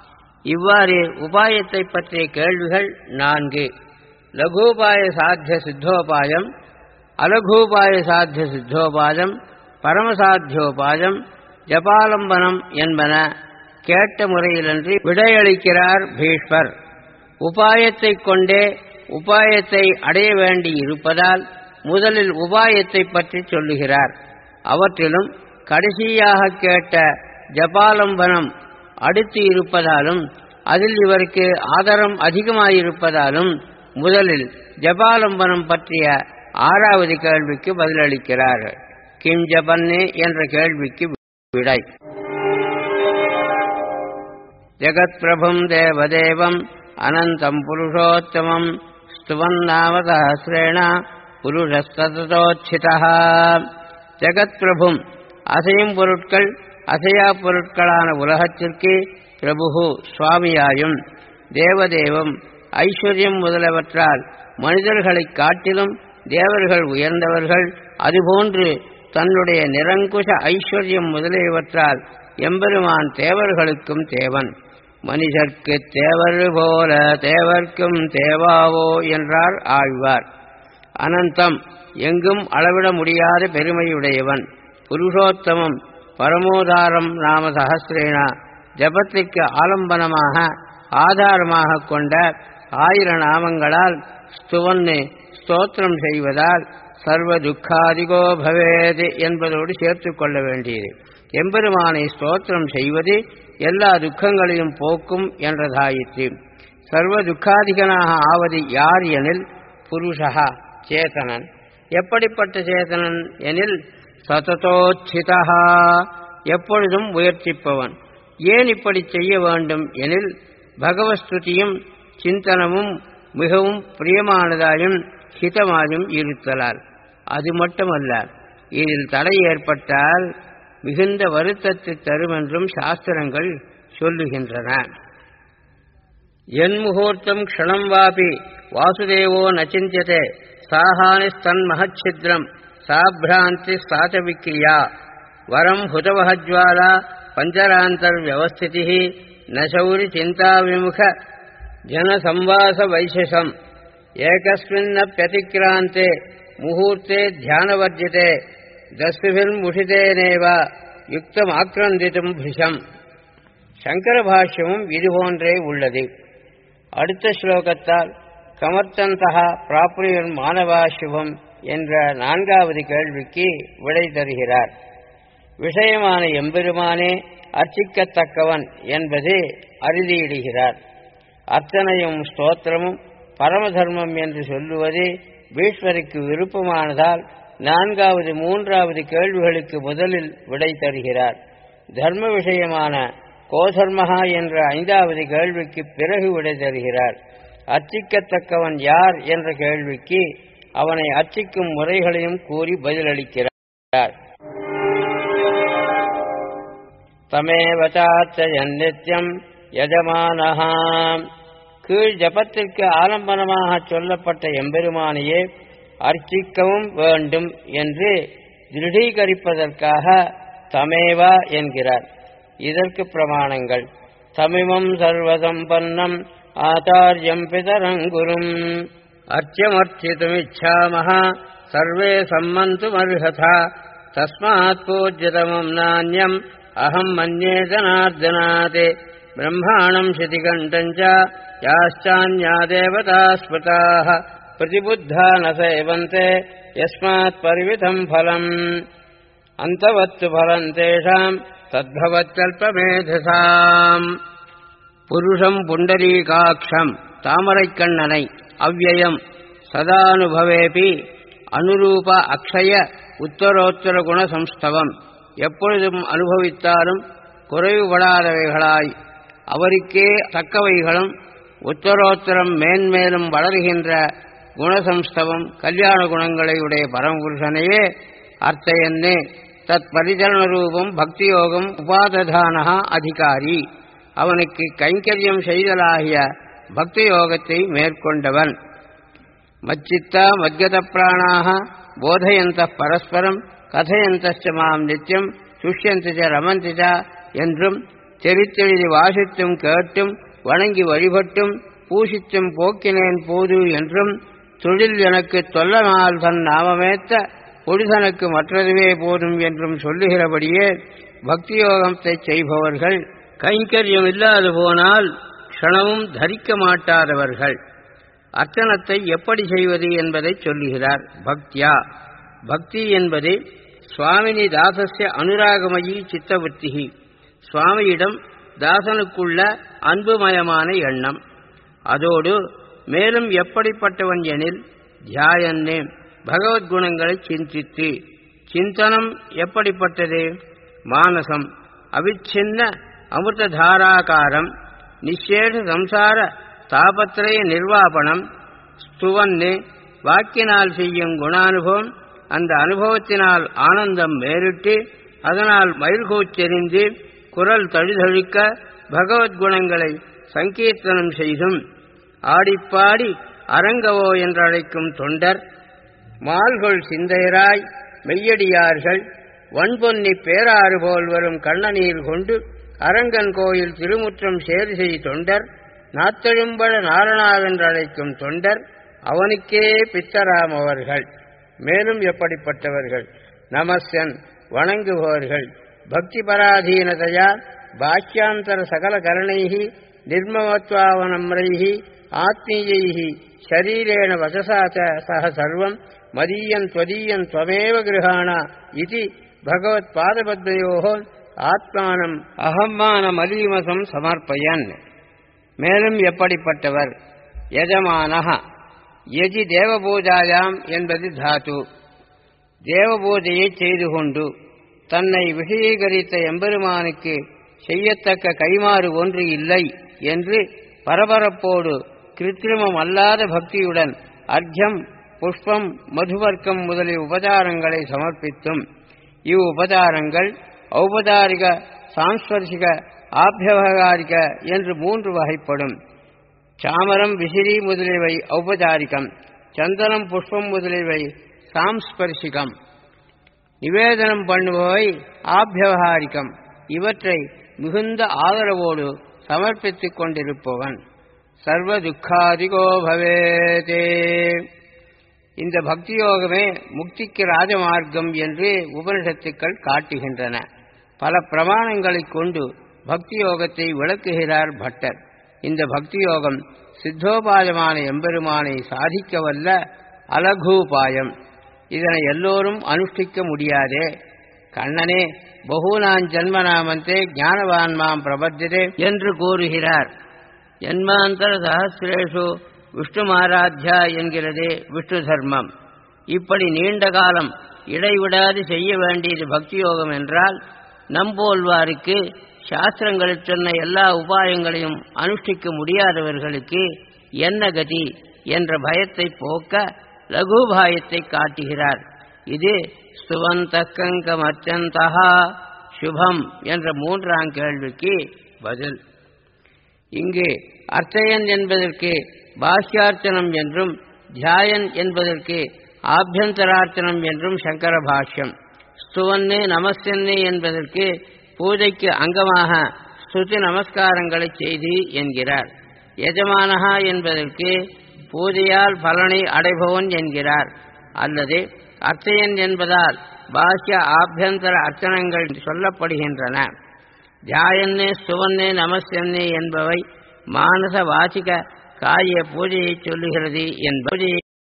இவ்வாறு உபாயத்தை பற்றிய கேள்விகள் நான்கு லகூபாய சாத்திய சித்தோபாயம் அலகூபாய சாத்திய சித்தோபாயம் பரமசாத்தியோபாயம் ஜபாலம்பனம் என்பன கேட்ட முறையிலன்றி விடையளிக்கிறார் பீஷ்மர் உபாயத்தை கொண்டே உபாயத்தை அடைய வேண்டி இருப்பதால் முதலில் உபாயத்தை பற்றி சொல்லுகிறார் அவற்றிலும் கடைசியாக கேட்ட ஜபாலம்பனம் அடுத்து இருப்பதாலும் அதில் இவருக்கு ஆதரம் அதிகமாயிருப்பதாலும் முதலில் ஜபாலம்பனம் பற்றிய ஆறாவது கேள்விக்கு பதிலளிக்கிறார் கிம் ஜபன்னே என்ற கேள்விக்கு விடை ஜகத் பிரபும் தேவதேவம் அனந்தம் புருஷோத்தமம் ஸ்துவன்னாமதஹசிரேண புருஷஸ்ததோச்சிதா ஜகத் பிரபும் அசையும் பொருட்கள் அசையா பொருட்களான உலகத்திற்கு பிரபு சுவாமியாயும் தேவதேவம் ஐஸ்வர்யம் முதலவற்றால் மனிதர்களைக் காட்டிலும் தேவர்கள் உயர்ந்தவர்கள் அதுபோன்று தன்னுடைய நிரங்குஷ ஐஸ்வர்யம் முதலியவற்றால் எம்பெருமான் தேவர்களுக்கும் தேவன் மனிதர்க்கு தேவர் போல தேவர்க்கும் தேவாவோ என்றார் ஆழ்வார் அனந்தம் எங்கும் அளவிட முடியாத பெருமையுடையவன் புருஷோத்தமம் பரமோதாரம் நாம சகசிரேனா ஜபத்திற்கு ஆலம்பனமாக ஆதாரமாக கொண்ட ஆயிர நாமங்களால் ஸ்துவன்னு ஸ்தோத்திரம் செய்வதால் சர்வ துக்காதிகோ பவேது என்பதோடு சேர்த்து கொள்ள வேண்டியது எம்பெருமானை ஸ்தோத்திரம் செய்வது எல்லா துக்கங்களையும் போக்கும் என்றதாயிற்று சர்வ துக்காதிகனாக ஆவது யார் எனில் புருஷா சேதனன் எப்படிப்பட்ட சேதனன் எனில் சததோச்சிதா எப்பொழுதும் முயற்சிப்பவன் ஏன் இப்படி செய்ய வேண்டும் எனில் பகவஸ்துதியும் சிந்தனமும் மிகவும் பிரியமானதாயும் ஹிதமாயும் இருத்தலால் அது மட்டுமல்ல இதில் தடை ஏற்பட்டால் மிகுந்த வருத்தத்தை தரும் என்றும் சாஸ்திரங்கள் சொல்லுகின்றன என் முகூர்த்தம் க்ஷணம் வாபி வாசுதேவோ நச்சிந்தியதே சாஹானி தன் மகச்சித்ரம் சாபிராந்தி சாச்ச விக்ரியா வரம் ஹுதவஹஜ்வாலா பஞ்சராந்தர் வியவஸ்திதி நசௌரி சிந்தா விமுக ஜனசம்வாச வைசசம் ஏகஸ்மின்னப்யதிக்ராந்தே முகூர்த்தே தியானவர்ஜிதே தஸ்துபிர்முஷிதேனேவ யுக்தமாக்கிரந்தித்தும் பிஷம் சங்கர பாஷ்யமும் இதுபோன்றே உள்ளது அடுத்த ஸ்லோகத்தால் கமர்த்தந்தகா பிராப்ரியன் மாணவா சுபம் என்ற நான்காவது கேள்விக்கு விடை தருகிறார் விஷயமான எம்பெருமானே அர்ச்சிக்கத்தக்கவன் என்பது அறுதியிடுகிறார் அத்தனையும் ஸ்தோத்திரமும் பரமதர்மம் என்று சொல்லுவது பீஷ்மருக்கு விருப்பமானதால் நான்காவது மூன்றாவது கேள்விகளுக்கு முதலில் விடை தருகிறார் தர்ம விஷயமான கோதர்மகா என்ற ஐந்தாவது கேள்விக்கு பிறகு விடை தருகிறார் அர்ச்சிக்கத்தக்கவன் யார் என்ற கேள்விக்கு அவனை அர்ச்சிக்கும் முறைகளையும் கூறி பதிலளிக்கிறார் தமேவ சாச்சயன் நித்யம் யஜமானஹாம் கீழ் ஜபத்திற்கு ஆலம்பனமாக சொல்லப்பட்ட எம்பெருமானையே அர்ச்சிக்கவும் வேண்டும் என்று திருடீகரிப்பதற்காக தமேவா என்கிறார் இதற்கு பிரமாணங்கள் தமிமம் சர்வசம்பன்னம் ஆச்சாரியம் பிதரங்குரும் அர்ச்சியமர்ச்சித்துமிச்சாமः சர்வே சம்மந்துமர்ஹதா தஸ்மாத் பூஜ்யதமம் நானியம் அகம் மன்யே ஜனார்தனாத் பிரம்மாணம் சிதிகண்டம் ச யாச்சான்யா தேவதா ஸ்மிருதாः பிரதிபுத்தா ந சேவந்தே யஸ்மாத் பரிவிதம் ஃபலம் அந்தவத்து ஃபலம் தேஷாம் தத்பவத்கல்பமேதசாம் புருஷம் புண்டரீகாட்சம் தாமரைக்கண்ணனை அவ்யயம் சதானுபவேபி அனுரூப அக்ஷய உத்தரோத்தர குண சம்ஸ்தவம் எப்பொழுதும் அனுபவித்தாலும் குறைவுபடாதவைகளாய் அவருக்கே தக்கவைகளும் உத்தரோத்தரம் மேன்மேலும் வளர்கின்ற குணசம்ஸ்தவம் கல்யாண குணங்களை உடைய பரமபுருஷனையே அர்த்தயன்னு தத் பரிசரண ரூபம் பக்தியோகம் உபாததானஹா அதிகாரி அவனுக்கு கைங்கரியம் செய்தலாகிய பக்தி யோகத்தை மேற்கொண்டவன் மச்சித்தா மத்கத பிராணாக போதயந்த பரஸ்பரம் கதையந்த மாம் நித்தியம் சுஷ்யந்தி ச ரமந்தி ச என்றும் தெரித்தெழுதி வாசித்தும் கேட்டும் வணங்கி வழிபட்டும் பூசித்தும் போக்கினேன் போது என்றும் தொழில் எனக்கு தொல்லனால் தன் நாமமேத்த பொழுதனுக்கு மற்றதுவே போதும் என்றும் சொல்லுகிறபடியே பக்தியோகத்தை செய்பவர்கள் கைங்கரியம் இல்லாது போனால் க்ஷணமும் தரிக்க மாட்டாதவர்கள் அர்ச்சனத்தை எப்படி செய்வது என்பதை சொல்லுகிறார் பக்தியா பக்தி என்பது சுவாமினி தாசஸ்ய அனுராகமயி சித்தவృత్తి சுவாமியிடம் தாசனுக்குள்ள அன்புமயமான எண்ணம் அதோடு மேலும் எப்படிப்பட்டவன் எனில் தியாயன்னே பகவத்குணங்களை சிந்தித்து சிந்தனம் எப்படிப்பட்டது மானசம் அவிச்சின்ன அமிர்ததாராகாரம் நிஷேஷ சம்சார தாபத்திரய நிர்வாபணம் ஸ்துவன்னு வாக்கினால் செய்யும் குணானுபவம் அந்த அனுபவத்தினால் ஆனந்தம் மேலிட்டு அதனால் மயிர்கூச்செறிந்து குரல் தழுதழுக்க பகவத்குணங்களை சங்கீர்த்தனம் செய்தும் ஆடிப்பாடி அரங்கவோ என்றழைக்கும் தொண்டர் மால்கொள் சிந்தையராய் மெய்யடியார்கள் வன்பொன்னி பேராறு போல் வரும் கண்ணநீர் கொண்டு அரங்கன் கோயில் திருமுற்றம் சேர் செய் தொண்டர் நாத்தெழும்பட நாரணாவென்றழைக்கும் தொண்டர் அவனுக்கே பித்தராம் அவர்கள் மேலும் எப்படிப்பட்டவர்கள் நமஸ்யன் வணங்குபவர்கள் பக்தி பராதீனதையா பாக்கியாந்தர சகல கரணைகி நிர்மமத்வாவனம்ரைகி ஆத்மீயைகி ஷரீரேண வசசா சக சர்வம் மதீயன் त्वदीयன் त्वमेव கிருஹாணா இது பகவத் பாதபத்மயோகோ ஆத்மானம் அகமான மதீமசம் சமர்ப்பயன் மேலும் எப்படிப்பட்டவர் யஜமானஹ யஜி தேவபூஜாயாம் என்பது தாத்து தேவபூஜையை செய்து கொண்டு தன்னை விஷயீகரித்த எம்பெருமானுக்கு செய்யத்தக்க கைமாறு ஒன்று இல்லை என்று பரபரப்போடு கிருத்திரிமம் அல்லாத பக்தியுடன் அர்க்கம் புஷ்பம் மதுவர்க்கம் முதலிய உபச்சாரங்களை சமர்ப்பித்தும் இவ் உபச்சாரங்கள் ஔபதாரிக சாம்ஸ்பர்சிக ஆபியவகாரிக என்று மூன்று வகைப்படும் சாமரம் விசிறி முதலியவை ஔபச்சாரிகம் சந்தனம் புஷ்பம் முதலியவை சாம்ஸ்பர்சிகம் நிவேதனம் பண்ணுபவை ஆபியவகாரிகம் இவற்றை மிகுந்த ஆதரவோடு சமர்ப்பித்துக் கொண்டிருப்பவன் சர்வ துக்காதிகோ பவேதே இந்த பக்தி யோகமே முக்திக்கு ராஜமார்க்கம் என்று உபனிஷத்துக்கள் காட்டுகின்றன பல பிரமாணங்களைக் கொண்டு பக்தி யோகத்தை விளக்குகிறார் பட்டர் இந்த பக்தி யோகம் சித்தோபாயமான எம்பெருமானை சாதிக்க வல்ல அலகூபாயம் இதனை எல்லோரும் அனுஷ்டிக்க முடியாதே கண்ணனே பகூனான் ஜன்மநாமந்தே ஞானவான் மாம் பிரபத்திரே என்று கூறுகிறார் ஜன்மாந்தர சகசிரேஷு விஷ்ணுமாராத்யா என்கிறதே விஷ்ணு தர்மம் இப்படி நீண்ட காலம் இடைவிடாது செய்ய வேண்டியது பக்தி யோகம் என்றால் நம்போல்வாருக்கு சாஸ்திரங்களில் சொன்ன எல்லா உபாயங்களையும் அனுஷ்டிக்க முடியாதவர்களுக்கு என்ன கதி என்ற பயத்தை போக்க லகுபாயத்தை காட்டுகிறார் இது சுவந்தக்கங்கமர்ச்சந்தகா சுபம் என்ற மூன்றாம் கேள்விக்கு பதில் இங்கு அர்ச்சயன் என்பதற்கு பாஷ்யார்ச்சனம் என்றும் தியாயன் என்பதற்கு ஆபியந்தரார்ச்சனம் என்றும் சங்கர பாஷ்யம் ஸ்துவன்னு நமஸ்தன்னு என்பதற்கு பூஜைக்கு அங்கமாக ஸ்துதி நமஸ்காரங்களை செய்தி என்கிறார் எஜமானஹா என்பதற்கு பூஜையால் பலனை அடைபவன் என்கிறார் அல்லது அர்ச்சயன் என்பதால் பாஷ்ய ஆபியந்தர அர்ச்சனங்கள் சொல்லப்படுகின்றன தியாயன்னு சுவன்னு நமஸ்தன்னு என்பவை மானச வாசிக காரிய பூஜையை சொல்லுகிறது என்பதை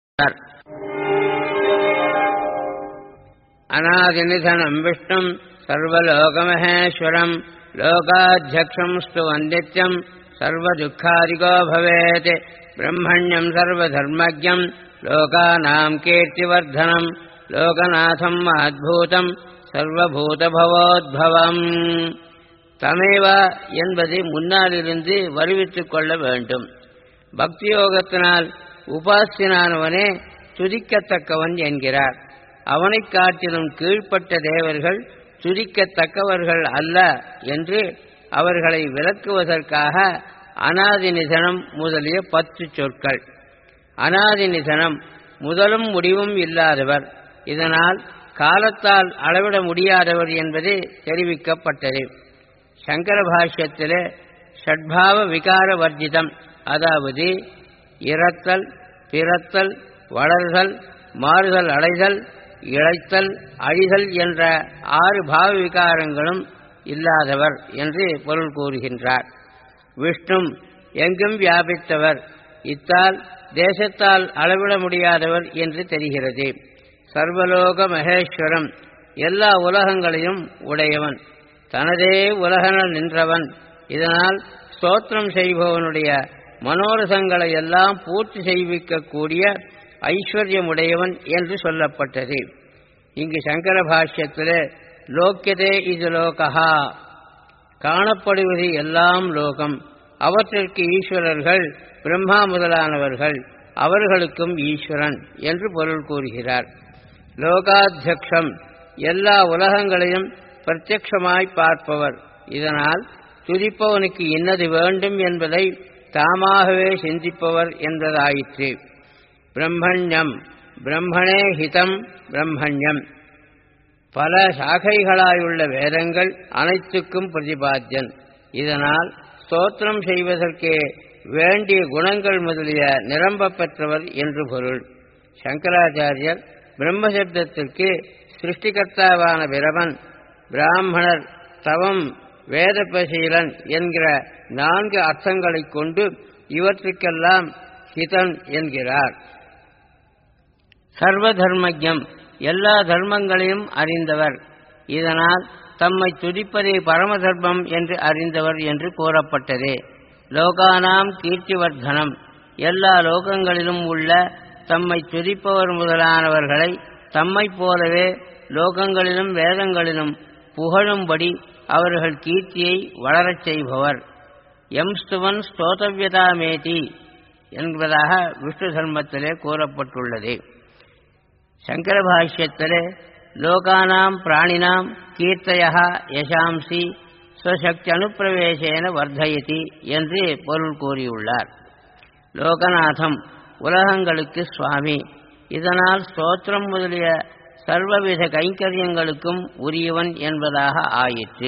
அநாதிநிதனம் விஷ்ணும் சர்வலோகமகேஸ்வரம் லோகாத்தியக்ஷம் ஸ்துவந்தித்யம் சர்வதுக்காதிகோ பவேத் பிரம்மண்யம் சர்வதர்மஜம் லோகானாம் கீர்த்திவர்தனம் லோகநாதம் அத்பூதம் சர்வபூதபவோத்பவம் தமேவா என்பதை முன்னாலிருந்து வருவித்துக் கொள்ள வேண்டும் பக்தி யோகத்தினால் உபாசியனானவனே துதிக்கத்தக்கவன் என்கிறார் அவனைக் காட்டிலும் கீழ்ப்பட்ட தேவர்கள் துதிக்கத்தக்கவர்கள் அல்ல என்று அவர்களை விளக்குவதற்காக அனாதி நிதனம் முதலிய பத்து சொற்கள் அனாதி நிதனம் முதலும் முடிவும் இல்லாதவர் இதனால் காலத்தால் அளவிட முடியாதவர் என்பது தெரிவிக்கப்பட்டது சங்கர பாஷ்யத்திலே ஷட்பாவ விகார வர்ஜிதம் அதாவது இறத்தல் பிறத்தல் வளர்தல் மாறுதல் அடைதல் இழைத்தல் அழிதல் என்ற ஆறு பாவ விகாரங்களும் இல்லாதவர் என்று பொருள் கூறுகின்றார் விஷ்ணும் எங்கும் வியாபித்தவர் இத்தால் தேசத்தால் அளவிட முடியாதவர் என்று தெரிகிறது சர்வலோக மகேஸ்வரம் எல்லா உலகங்களையும் உடையவன் தனதே உலகன நின்றவன் இதனால் ஸ்தோத்திரம் செய்பவனுடைய மனோரசங்களை எல்லாம் பூர்த்தி செய்விக்கக்கூடிய ஐஸ்வர்யமுடையவன் என்று சொல்லப்பட்டது இங்கு சங்கர பாஷ்யத்தில் லோக்கியதே இது லோகா காணப்படுவது எல்லாம் லோகம் அவற்றிற்கு ஈஸ்வரர்கள் பிரம்மா முதலானவர்கள் அவர்களுக்கும் ஈஸ்வரன் என்று பொருள் கூறுகிறார் லோகாத்தியக்ஷம் எல்லா உலகங்களையும் பிரத்யக்ஷமாய் பார்ப்பவர் இதனால் துதிப்பவனுக்கு இன்னது வேண்டும் என்பதை தாமாகவே சிந்திப்பவர் என்பதாயிற்று பிரம்மண்யம் பிரம்மணே ஹிதம் பிரம்மண்யம் பல சாகைகளாயுள்ள வேதங்கள் அனைத்துக்கும் பிரதிபாத்தியன் இதனால் ஸ்தோத்திரம் செய்வதற்கே வேண்டிய குணங்கள் முதலிய நிரம்ப பெற்றவர் என்று பொருள் சங்கராச்சாரியர் பிரம்மசப்தத்திற்கு சிருஷ்டிகர்த்தாவான பிரமன் பிராமணர் தவம் வேதபசீலன் என்கிற நான்கு அர்த்தங்களைக் கொண்டு இவற்றுக்கெல்லாம் ஹிதன் என்கிறார் சர்வ தர்மஜம் எல்லா தர்மங்களையும் அறிந்தவர் இதனால் தம்மை துதிப்பதே பரம தர்மம் என்று அறிந்தவர் என்று கூறப்பட்டதே லோகானாம் கீர்த்திவர்தனம் எல்லா லோகங்களிலும் உள்ள தம்மை துதிப்பவர் முதலானவர்களை தம்மை போலவே லோகங்களிலும் வேதங்களிலும் புகழும்படி அவர்கள் கீர்த்தியை வளரச் செய்பவர் எம் ஸ்துவன் ஸ்தோதவியதாமேதி என்பதாக விஷ்ணு தர்மத்திலே கூறப்பட்டுள்ளது சங்கர பாஷ்யத்திலே லோகானாம் பிராணினாம் கீர்த்தயா யசாம்சி ஸ்வசக்தி அனுப்பிரவேசேன வர்த்தயதி என்று பொருள் கூறியுள்ளார் லோகநாதம் உலகங்களுக்கு சுவாமி இதனால் ஸ்தோத்திரம் முதலிய சர்வவித கைங்கரியங்களுக்கும் உரியவன் என்பதாக ஆயிற்று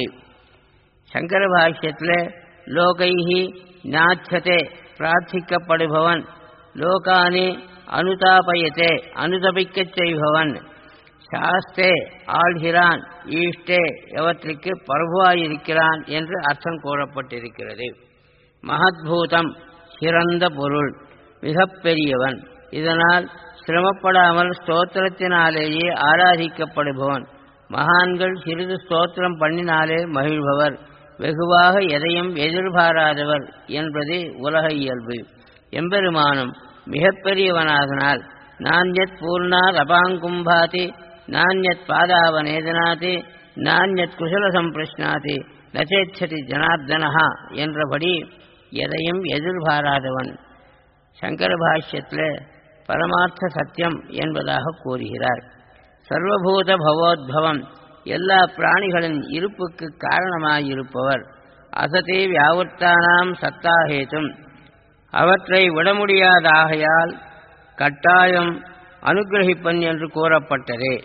சங்கர பாஷ்யத்தில் லோகைஹி நாச்சதே பிரார்த்திக்கப்படுபவன் லோகானி அனுதாபயத்தே அனுதபிக்கச் செய்பவன் சாஸ்தே ஆள்கிறான் ஈஷ்டே எவற்றுக்கு பரபுவாயிருக்கிறான் என்று அர்த்தம் கூறப்பட்டிருக்கிறது மகத்பூதம் சிறந்த பொருள் மிகப்பெரியவன் இதனால் சிரமப்படாமல் ஸ்தோத்திரத்தினாலேயே ஆராதிக்கப்படுபவன் மகான்கள் சிறிது ஸ்தோத்திரம் பண்ணினாலே மகிழ்பவர் வெகுவாக எதையும் எதிர்பாராதவர் என்பது உலக இயல்பு எம்பெருமானும் மிகப்பெரியவனாதனால் நான்யத் பூர்ணாத் அபாங்கும்பாதி நான்யத் பாதாவனேதனாதி நான்யத் குசல சம்பிரஷ்னாதி நச்சேச்சதி ஜனார்தனஹா என்றபடி எதையும் எதிர்பாராதவன் சங்கர பாஷ்யத்தில் பரமார்த்த சத்தியம் என்பதாக கூறுகிறார் சர்வபூத பவோத்பவம் எல்லா பிராணிகளின் இருப்புக்கு காரணமாயிருப்பவர் அசதே வியாவர்த்தானாம் சத்தாஹேத்தும் அவற்றை விட முடியாதாகையால் கட்டாயம் அனுகிரகிப்பன் என்று கூறப்பட்டதே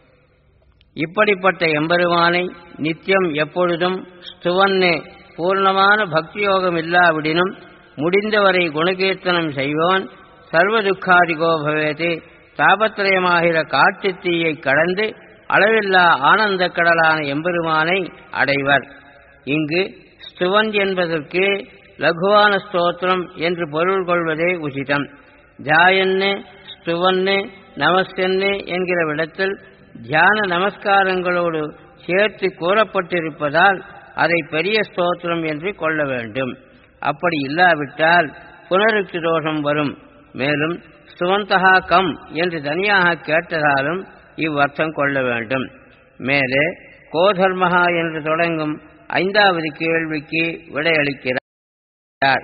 இப்படிப்பட்ட எம்பெருமானை நித்தியம் எப்பொழுதும் ஸ்துவன்னே பூர்ணமான பக்தியோகம் இல்லாவிடினும் முடிந்தவரை குணகீர்த்தனம் செய்பவன் சர்வ துக்காதிகோ பவேது தாபத்திரயமாகிற காட்டு தீயை கடந்து அளவில்லா ஆனந்த கடலான எம்பெருமானை அடைவர் இங்கு ஸ்துவன் என்பதற்கு லகுவான ஸ்தோத்திரம் என்று பொருள் கொள்வதே உசிதம் ஜாயன்னு ஸ்துவன்னு நமஸ்தன்னு என்கிற விடத்தில் தியான நமஸ்காரங்களோடு சேர்த்து கூறப்பட்டிருப்பதால் அதை பெரிய ஸ்தோத்திரம் என்று கொள்ள வேண்டும் அப்படி இல்லாவிட்டால் புனருக்கு தோஷம் வரும் மேலும் சுவந்தகா கம் என்று தனியாக கேட்டதாலும் இவ்வர்த்தம் கொள்ள வேண்டும் மேலே கோதர்மகா என்று தொடங்கும் ஐந்தாவது கேள்விக்கு விடையளிக்கிறார்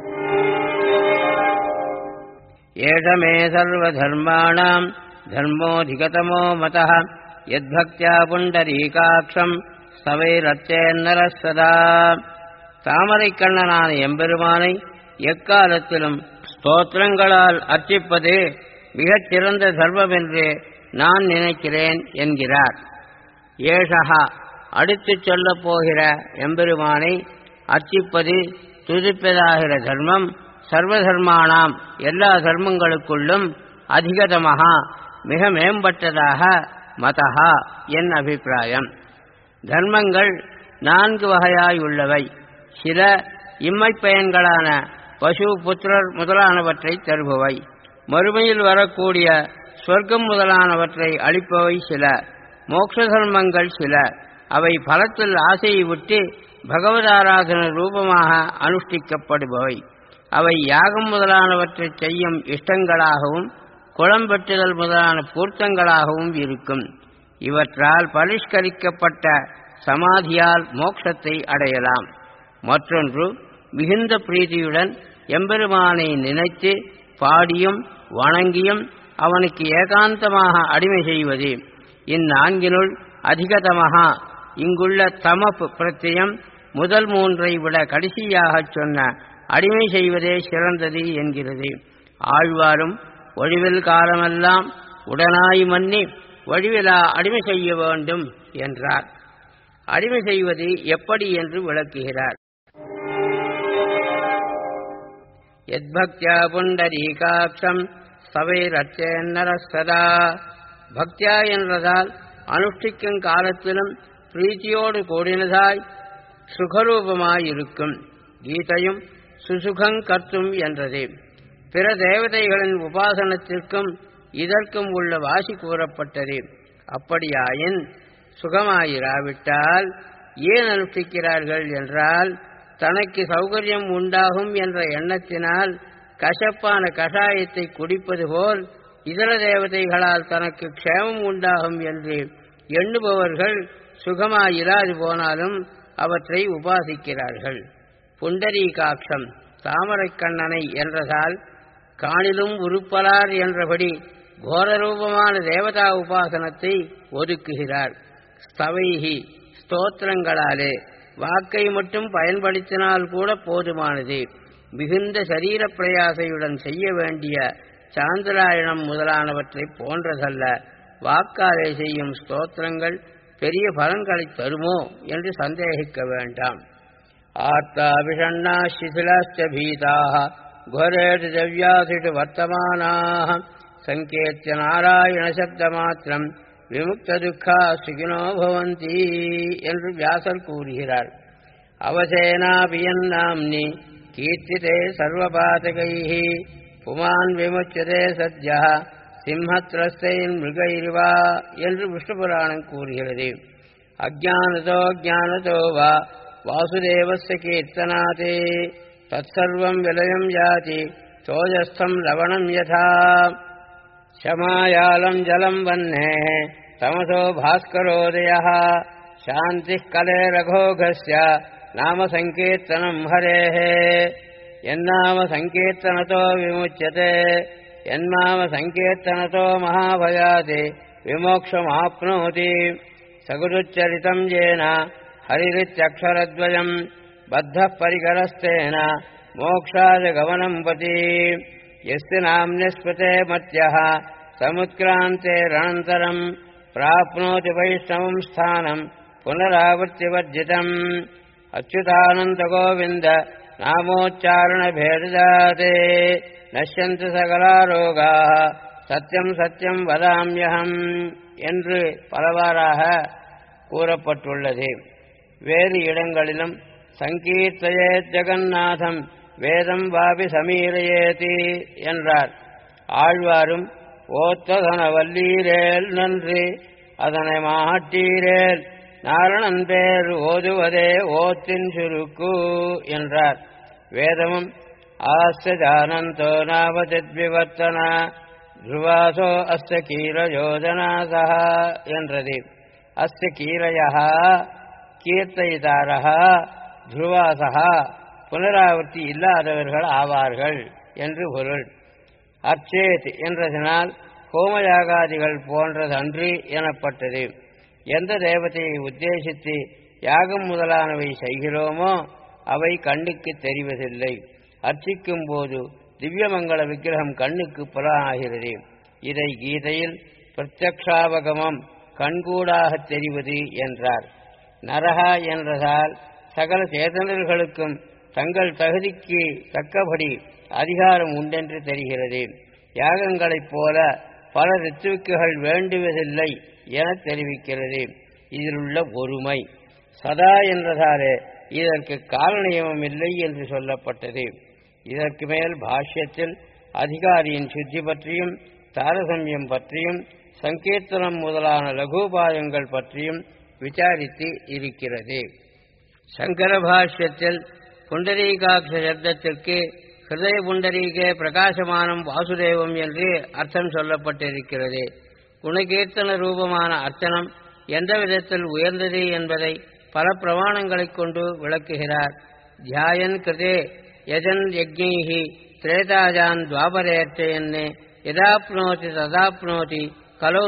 ஏஷமே சர்வதர்மாணாம் தர்மோதிகதமோ மத யத்பக்தியா புண்டரீகாட்சம் சவைரத்தேன்னர சதா தாமரை கண்ணனான எம்பெருமானை எக்காலத்திலும் ஸ்தோத்திரங்களால் அர்ச்சிப்பதே மிகச் சிறந்த தர்மம் என்று நான் நினைக்கிறேன் என்கிறார் ஏஷகா அடுத்து சொல்லப் போகிற எம்பெருமானை அர்ச்சிப்பது துதிப்பதாகிற தர்மம் சர்வதர்மானாம் எல்லா தர்மங்களுக்குள்ளும் அதிகதமகா மிக மேம்பட்டதாக மதஹா என் அபிப்பிராயம் தர்மங்கள் நான்கு வகையாயுள்ளவை சில இம்மை பயன்களான பசு புத்திரர் முதலானவற்றை தருபவை மறுமையில் வரக்கூடிய சொர்க்கம் முதலானவற்றை அளிப்பவை சில மோட்ச தர்மங்கள் சில அவை பலத்தில் ஆசையை விட்டு பகவதாராதன ரூபமாக அனுஷ்டிக்கப்படுபவை அவை யாகம் முதலானவற்றை செய்யும் இஷ்டங்களாகவும் குளம்பெற்றுதல் முதலான பூர்த்தங்களாகவும் இருக்கும் இவற்றால் பரிஷ்கரிக்கப்பட்ட சமாதியால் மோட்சத்தை அடையலாம் மற்றொன்று மிகுந்த பிரீதியுடன் எம்பெருமானை நினைத்து பாடியும் வணங்கியும் அவனுக்கு ஏகாந்தமாக அடிமை செய்வது இந்நான்கினுள் அதிகதமகா இங்குள்ள தம பிரத்தியம் முதல் மூன்றை விட கடைசியாகச் சொன்ன அடிமை செய்வதே சிறந்தது என்கிறது ஆழ்வாரும் ஒழிவில் காலமெல்லாம் உடனாய் மன்னி ஒழிவிலா அடிமை செய்ய வேண்டும் என்றார் அடிமை செய்வது எப்படி என்று விளக்குகிறார் யத்பக்தியா புண்டரீகாட்சம் சவைரச்சேன்னர சதா பக்தியா என்றதால் அனுஷ்டிக்கும் காலத்திலும் பிரீத்தியோடு கூடினதாய் சுகரூபமாயிருக்கும் கீதையும் சுசுகங் கர்த்தும் என்றது பிற தேவதைகளின் உபாசனத்திற்கும் இதற்கும் உள்ள வாசி கூறப்பட்டது அப்படியாயின் சுகமாயிராவிட்டால் ஏன் அனுஷ்டிக்கிறார்கள் என்றால் தனக்கு சௌகரியம் உண்டாகும் என்ற எண்ணத்தினால் கசப்பான கஷாயத்தை குடிப்பது போல் இதர தேவதைகளால் தனக்கு க்ஷேமம் உண்டாகும் என்று எண்ணுபவர்கள் சுகமாயிராது போனாலும் அவற்றை உபாசிக்கிறார்கள் புண்டரீகாட்சம் தாமரைக்கண்ணனை என்றதால் காணிலும் உருப்பலார் என்றபடி கோரரூபமான தேவதா உபாசனத்தை ஒதுக்குகிறார் ஸ்தவைகி ஸ்தோத்திரங்களாலே வாக்கை மட்டும் பயன்படுத்தினால் கூட போதுமானது மிகுந்த சரீர பிரயாசையுடன் செய்ய வேண்டிய சாந்திராயணம் முதலானவற்றை போன்றதல்ல வாக்காலே செய்யும் ஸ்தோத்திரங்கள் பெரிய பலன்களை தருமோ என்று சந்தேகிக்க வேண்டாம் ஆர்த்தாபிஷண்ணா சிசிலாச்ச பீதாக घोरेषु दिव्यासिषु वर्तमानाः सङ्केत्य நாராயணசப்தமாத்திரம் விமுக்த துக்கா சுகினோ பவந்தி என்று வியாசர் கூறுகிறார் அவசேனாபியன் நாம்னி கீர்த்திதே சர்வபாதகைः புமான் விமுச்சதே சத்யா சிம்ஹத்ரஸ்தைன் மிருகைரிவா என்று விஷ்ணு புராணம் கூறுகிறது அஜானதோ ஜானதோ வா வாசுதேவஸ்ய கீர்த்தனாதே तत्सर्वम् विलयम् याति चोजस्थम् लवणम् यथा क्षमायालम् जलम् वह्नेः तमसो भास्करोदयः शान्तिः कले रघोघस्य नाम सङ्कीर्तनम् हरेः यन्नाम सङ्कीर्तनतो विमुच्यते यन्नाम सङ्कीर्तनतो महाभयाति विमोक्षमाप्नोति सगुरुच्चरितम् येन हरिरित्यक्षरद्वयम् बद्धः परिकरस्तेन मोक्षाय गमनम् पति यस्य नाम्न्यस्पते मत्यः समुत्क्रान्तेरनन्तरम् प्राप्नोति वैष्णवम् स्थानम् पुनरावृत्तिवर्जितम् अच्युतानन्दगोविन्द नामोच्चारणभेदजाते नश्यन्तु சகலாரோகாः சத்தியம் சத்தியம் வதாமியகம் என்று பலவாறாக கூறப்பட்டுள்ளது வேறு இடங்களிலும் சங்கீர்த்தயே ஜெகநாதம் வேதம் வாபி சமீரையேதி என்றார் ஆழ்வாரும் ஓத்ததன வல்லீரேல் நன்றி அதனை மாட்டீரேல் நாரணன் பேர் ஓதுவதே ஓத்தின் சுருக்கு என்றார் வேதமும் ஆஸ்த ஜானந்தோ நாவதித்விவர்த்தன ध्रुवासो अस्य कीरयोजनासः என்றது அஸ்ய கீரயா கீர்த்தயிதாரः துருவாசகா புனராவர்த்தி இல்லாதவர்கள் ஆவார்கள் என்று பொருள் அர்ச்சேத் என்றதனால் ஹோமயாகாதிகள் போன்றதன்று எனப்பட்டது எந்த தேவதையை உத்தேசித்து யாகம் முதலானவை செய்கிறோமோ அவை கண்ணுக்கு தெரிவதில்லை அர்ச்சிக்கும் போது திவ்யமங்கள விக்கிரகம் கண்ணுக்கு புலனாகிறது இதை கீதையில் பிரத்யக்ஷாவகமம் கண்கூடாக தெரிவது என்றார் நரகா என்றதால் சகல சேதனர்களுக்கும் தங்கள் தகுதிக்கு தக்கபடி அதிகாரம் உண்டென்று தெரிகிறது யாகங்களைப் போல பல ரித்துவுக்குகள் வேண்டுவதில்லை என தெரிவிக்கிறது இதிலுள்ள ஒருமை சதா என்றதாலே இதற்கு காலநியமம் இல்லை என்று சொல்லப்பட்டது இதற்கு மேல் பாஷ்யத்தில் அதிகாரியின் சுத்தி பற்றியும் தாரசமியம் பற்றியும் சங்கீர்த்தனம் முதலான லகுபாயங்கள் பற்றியும் விசாரித்து இருக்கிறது சங்கர பாஷ்யத்தில் புண்டரீகாட்ச சப்தத்திற்கு ஹிருதய புண்டரீகே பிரகாசமானம் வாசுதேவம் என்று அர்த்தம் சொல்லப்பட்டிருக்கிறது குணகீர்த்தன ரூபமான அர்ச்சனம் எந்த விதத்தில் உயர்ந்தது என்பதை பல பிரமாணங்களைக் கொண்டு விளக்குகிறார் தியாயன் கிருதே யஜன் யஜ்ஞைஹி திரேதாஜான் துவாபரேர்ச்சயன்னு யதாப்னோதி ததாப்னோதி கலோ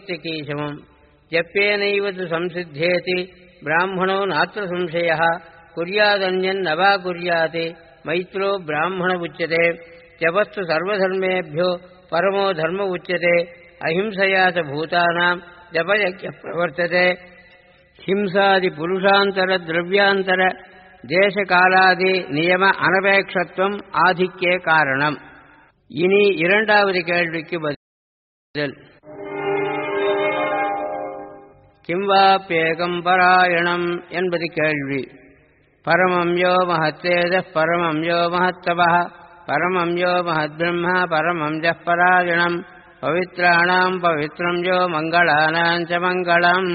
சங்கீர்த்திகீசமம் ஜப்பேனைவது சம்சித்தேதி பிராமணோ நாத்திர சம்சய कुर्यादन्यन् न वा कुर्यात् मैत्रो ब्राह्मण उच्यते जपस्तु सर्वधर्मेभ्यो परमो धर्म उच्यते अहिंसया च भूतानाम् जपयज्ञः प्रवर्तते हिंसादिपुरुषान्तरद्रव्यान्तर தேசகாலாதி நியம அனபேட்சத்துவம் ஆதிக்கே காரணம் இனி இரண்டாவது கேள்விக்கு பதில் கிம்வாப்பியேகம் பராயணம் என்பது கேள்வி பரமம் யோ மகத்தேஜ பரமம் யோ மகத்தவ பரமம் யோ மகத்பிரம்ம பரமம் ஜ பராயணம் பவித்ராணாம் பவித்ரம் யோ மங்களானாஞ்ச மங்களம்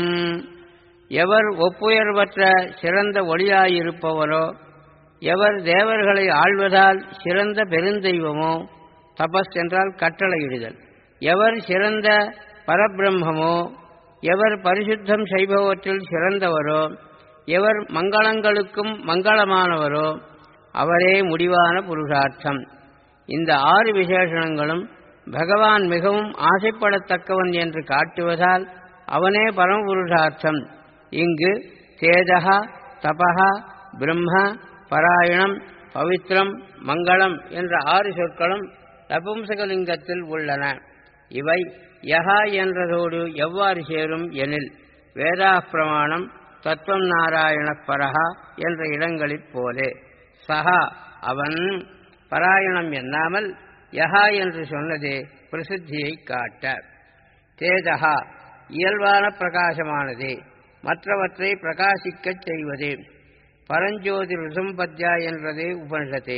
எவர் ஒப்புயர்வற்ற சிறந்த ஒளியாயிருப்பவரோ எவர் தேவர்களை ஆள்வதால் சிறந்த பெருந்தெய்வமோ தபஸ் என்றால் கட்டளையிடுதல் எவர் சிறந்த பரபிரம்மமோ எவர் பரிசுத்தம் செய்பவற்றில் சிறந்தவரோ எவர் மங்களங்களுக்கும் மங்களமானவரோ அவரே முடிவான புருஷார்த்தம் இந்த ஆறு விசேஷணங்களும் பகவான் மிகவும் ஆசைப்படத்தக்கவன் என்று காட்டுவதால் அவனே பரமபுருஷார்த்தம் இங்கு தேஜகா தபகா பிரம்ம பராயணம் பவித்ரம் மங்களம் என்ற ஆறு சொற்களும் நபும்சகலிங்கத்தில் உள்ளன இவை யகா என்றதோடு எவ்வாறு சேரும் எனில் வேதா பிரமாணம் தத்துவம் நாராயண பரஹா என்ற இடங்களில் போலே சஹா அவன் பராயணம் எண்ணாமல் யகா என்று சொன்னதே பிரசித்தியை காட்ட தேஜகா இயல்பான பிரகாசமானது மற்றவற்றை பிரகாசிக்கச் செய்வது பரஞ்சோதி ரிசம்பத்யா என்றது உபனிஷத்து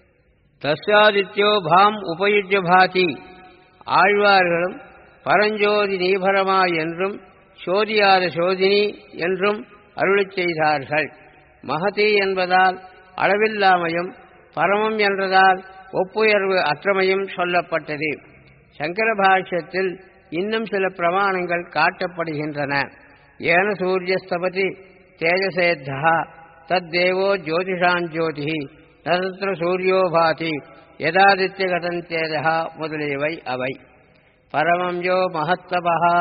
தஸ்யாதித்யோ பாம் உபயுஜ்ய பாதி ஆழ்வார்களும் பரஞ்சோதி நீபரமா என்றும் சோதியாத சோதினி என்றும் அருளிச் செய்தார்கள் மகதி என்பதால் அளவில்லாமையும் பரமம் என்றதால் ஒப்புயர்வு அற்றமையும் சொல்லப்பட்டது சங்கர பாஷ்யத்தில் இன்னும் சில பிரமாணங்கள் காட்டப்படுகின்றன ஏன சூரியஸ்தபதி தேஜசேத்தா தத்தேவோ ஜோதிஷான் ஜோதி நதத்திர சூரியோ பாதி யதாதித்யகதன் தேஜா முதலியவை அவை பரமம் யோ மகத்தபா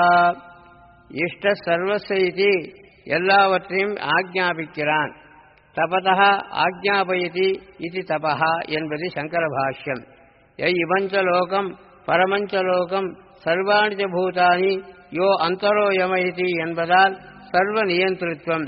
இஷ்ட சர்வசெய்தி எல்லாவற்றையும் ஆக்ஞாபிக்கிறான் தபதா ஆக்ஞாபயதி இது தபஹா என்பது சங்கர பாஷ்யம் எய் இவஞ்ச லோகம் பரமஞ்ச லோகம் சர்வாணிஜ பூதானி யோ அந்தரோ யமயதி என்பதால் சர்வ நியந்திருத்வம்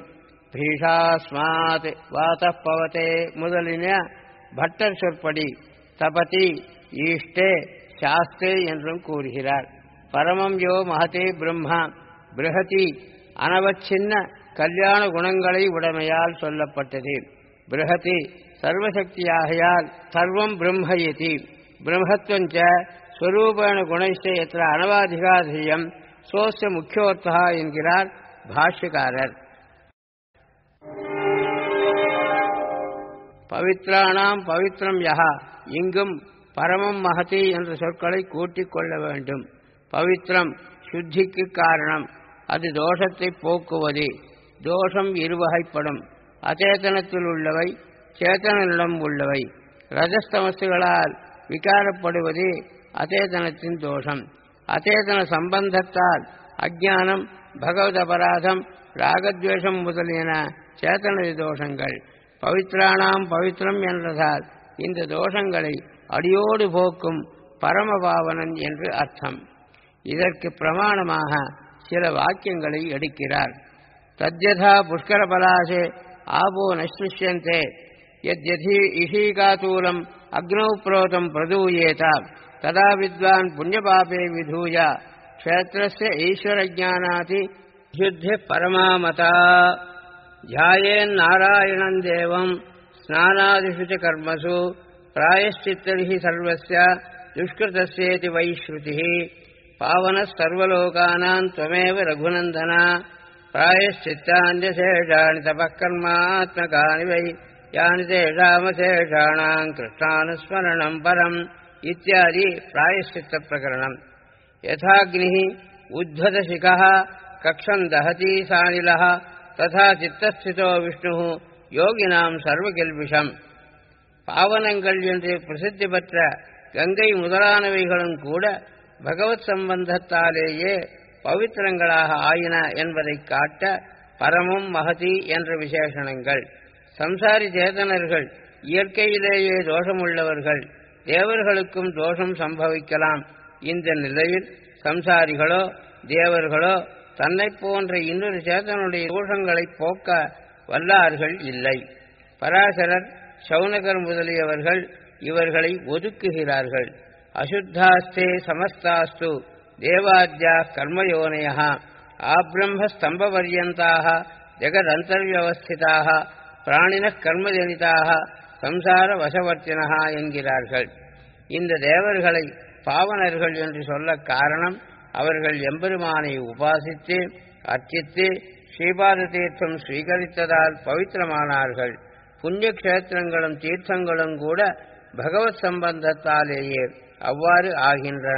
பீஷாஸ்மாத் வாத பவதே முதலின பட்டர் சொற்படி தபதி ஈஷ்டே சாஸ்தே என்றும் கூறுகிறார் பரமம் யோ மகதே பிரம்மா பிருகதி அனவச்சின்ன கல்யாண குணங்களை உடைமையால் சொல்லப்பட்டது பிருகதி சர்வசக்தியாகையால் சர்வம் பிரம்மயதி பிரம்மத்வஞ்ச ஸ்வரூபேண குணைஷ்ட எத்திர அனவாதிகாதியம் சோசிய முக்கியோர்த்தா என்கிறார் பாஷ்யக்காரர் பவித்ராணாம் பவித்ரம் யஹா இங்கும் பரமம் மகதி என்ற சொற்களை கூட்டிக் கொள்ள வேண்டும் பவித்ரம் சுத்திக்கு காரணம் அது தோஷத்தை போக்குவது தோஷம் இருவகைப்படும் அச்சேதனத்தில் உள்ளவை சேத்தனிடம் உள்ளவை ரஜஸ்தமசுகளால் விகாரப்படுவது அச்சேதனத்தின் தோஷம் அச்சேதன சம்பந்தத்தால் அஜானம் பகவத் அபராதம் ராகத்வேஷம் முதலியன சேத்தன தோஷங்கள் பவித்ராணாம் பவித்ரம் என்றதால் இந்த தோஷங்களை அடியோடு போக்கும் பரமபாவனன் என்று அர்த்தம் இதற்கு பிரமாணமாக சில வாக்கியங்களை எடுக்கிறார் தத்யதா புஷ்கர பலாசே ஆபோ நஷ்டுஷ்யந்தே யத்யதி இஷீகாத்தூலம் அக்னௌ புரோதம் பிரதூயேத ததா வித்வான் புண்ணியபாபே விதூய க்ஷேத்திரஸ்ய ஈஸ்வரஜானாதி சுத்தி பரமாமதா ध्यायेन्नारायणम् देवम् स्नानादिषु च कर्मसु प्रायश्चित्तर्हि सर्वस्य दुष्कृतस्येति वै श्रुतिः पावनः सर्वलोकानाम् त्वमेव रघुनन्दन प्रायश्चित्तान्यशेषाणि तपः कर्मात्मकानि वै यानि तेषामशेषाणाम् कृष्णानुस्मरणम् परम् इत्यादि प्रायश्चित्तप्रकरणम् यथाग्निः उद्धतशिखः कक्षम् दहति सानिलः ததா சித்தஸ்திதோ விஷ்ணு யோகினாம் சர்வகெல்பிஷம் பாவனங்கள் என்று பிரசித்தி பெற்ற கங்கை முதலானவைகளும் கூட பகவத் சம்பந்தத்தாலேயே பவித்திரங்களாக ஆயின என்பதை காட்ட பரமம் மகதி என்ற விசேஷணங்கள் சம்சாரி சேதனர்கள் இயற்கையிலேயே தோஷமுள்ளவர்கள் தேவர்களுக்கும் தோஷம் சம்பவிக்கலாம் இந்த நிலையில் சம்சாரிகளோ தேவர்களோ தன்னை போன்ற இன்னொரு சேதனுடைய தோஷங்களை போக்க வல்லார்கள் இல்லை பராசரர் சௌனகர் முதலியவர்கள் இவர்களை ஒதுக்குகிறார்கள் அசுத்தாஸ்தே சமஸ்தாஸ்து தேவாத்யா கர்மயோனய ஆப்ரம்ம ஸ்தம்பபர்யந்தாக ஜெகதந்தர்வியவஸ்திதாக பிராணின கர்மஜனிதாக சம்சார வசவர்த்தினகா என்கிறார்கள் இந்த தேவர்களை பாவனர்கள் என்று சொல்ல காரணம் அவர்கள் எம்பெருமானை உபாசித்து அர்ச்சித்து ஸ்ரீபாத தீர்த்தம் ஸ்வீகரித்ததால் பவித்திரமானார்கள் புண்ணிய கஷேத்திரங்களும் தீர்த்தங்களும் கூட பகவத் சம்பந்தத்தாலேயே அவ்வாறு ஆகின்றன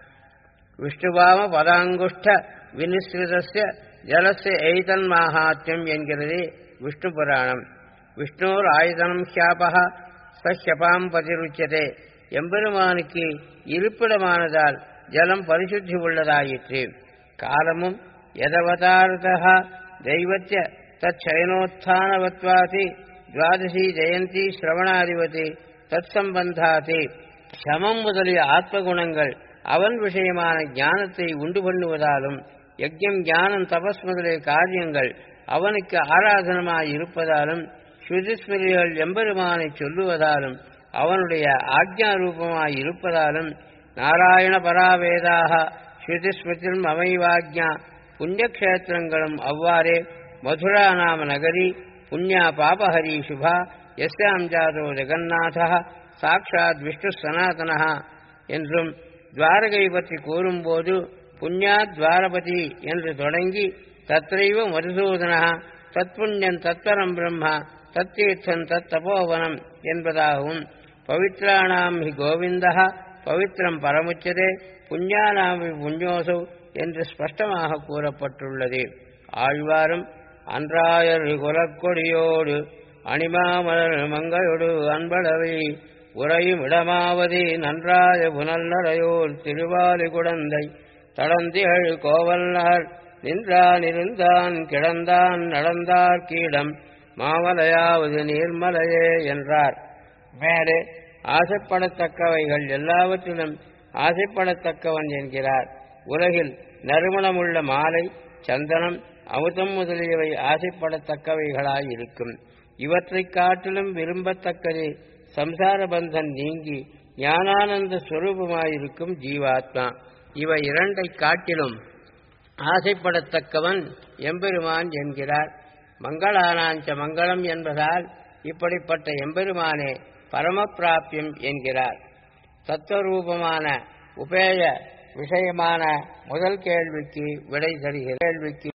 விஷ்ணுபாம பதாங்குஷ்ட வினிஸ்ருதஸ்ய ஜலஸ்ய எய்தன் மாஹாத்தியம் என்கிறது விஷ்ணு புராணம் விஷ்ணோர் ஆயுதனம் ஹியாபக சஹ்யபாம் பதிருச்சதே எம்பெருமானுக்கு இருப்பிடமானதால் ஜலம் பரிசுத்தி உள்ளதாயிற்று காலமும் யதவதாரதா தெய்வத்திய தச்சயனோத்தானவத்வாதி துவாதசி ஜெயந்தி சிரவணாதிபதி தத் சம்பந்தாதி சமம் முதலிய ஆத்மகுணங்கள் அவன் விஷயமான ஞானத்தை உண்டு பண்ணுவதாலும் யஜ்யம் ஞானம் தபஸ் முதலிய காரியங்கள் அவனுக்கு ஆராதனமாய் இருப்பதாலும் ஸ்ருதிஸ்மிருதிகள் எம்பெருமானை சொல்லுவதாலும் அவனுடைய ஆக்ஞா ரூபமாய் இருப்பதாலும் நாராயண பராவேதாக ஸ்ருதிஸ்மிருதிம் அமைவாக்ஞா புண்ணியக்ஷேத்திரங்களும் அவ்வாறே மதுரா நாம நகரி புண்ணியா பாபஹரி சுபா எஸ்யாம் ஜாதோ ஜெகநாத சாட்சாத் விஷ்ணு சனாதனா என்றும் துவாரகை பற்றி கூறும்போது புண்ணியா துவாரபதி என்று தொடங்கி தத்ரைவ மதுசூதனா தத்புண்ணியம் தத்வரம் பிரம்மா தத்தீர்த்தம் தத்தபோவனம் என்பதாகவும் பவித்ராணாம் ஹி கோவிந்தா பவித்ரம் பரமுச்சதே புண்ணியானாம் ஹி புண்ணியோசௌ என்று ஸ்பஷ்டமாக கூறப்பட்டுள்ளது ஆழ்வாரும் அன்றாயர் குலக்கொடியோடு அணிமாமலர் மங்கையொடு அன்பளவை உறையும் இடமாவதி நன்றாய புனல்லறையோர் திருவாலி குடந்தை தடந்திகள் கோவல்னார் நின்றான் இருந்தான் கிடந்தான் நடந்தார் கீடம் மாமலையாவது நீர்மலையே என்றார் மேலே ஆசைப்படத்தக்கவைகள் எல்லாவற்றிலும் ஆசைப்படத்தக்கவன் என்கிறார் உலகில் நறுமணமுள்ள மாலை சந்தனம் அமுதம் முதலியவை ஆசைப்படத்தக்கவைகளாய் இருக்கும் இவற்றைக் காட்டிலும் விரும்பத்தக்கது சம்சார பந்தன் நீங்கி ஞானானந்த ஸ்வரூபமாயிருக்கும் ஜீவாத்மா இவை இரண்டை காட்டிலும் ஆசைப்படத்தக்கவன் எம்பெருமான் என்கிறார் மங்களானாஞ்ச மங்களம் என்பதால் இப்படிப்பட்ட எம்பெருமானே பரமப்பிராபியம் என்கிறார் தத்துவரூபமான உபேய விஷயமான முதல் கேள்விக்கு விடை தருகிற கேள்விக்கு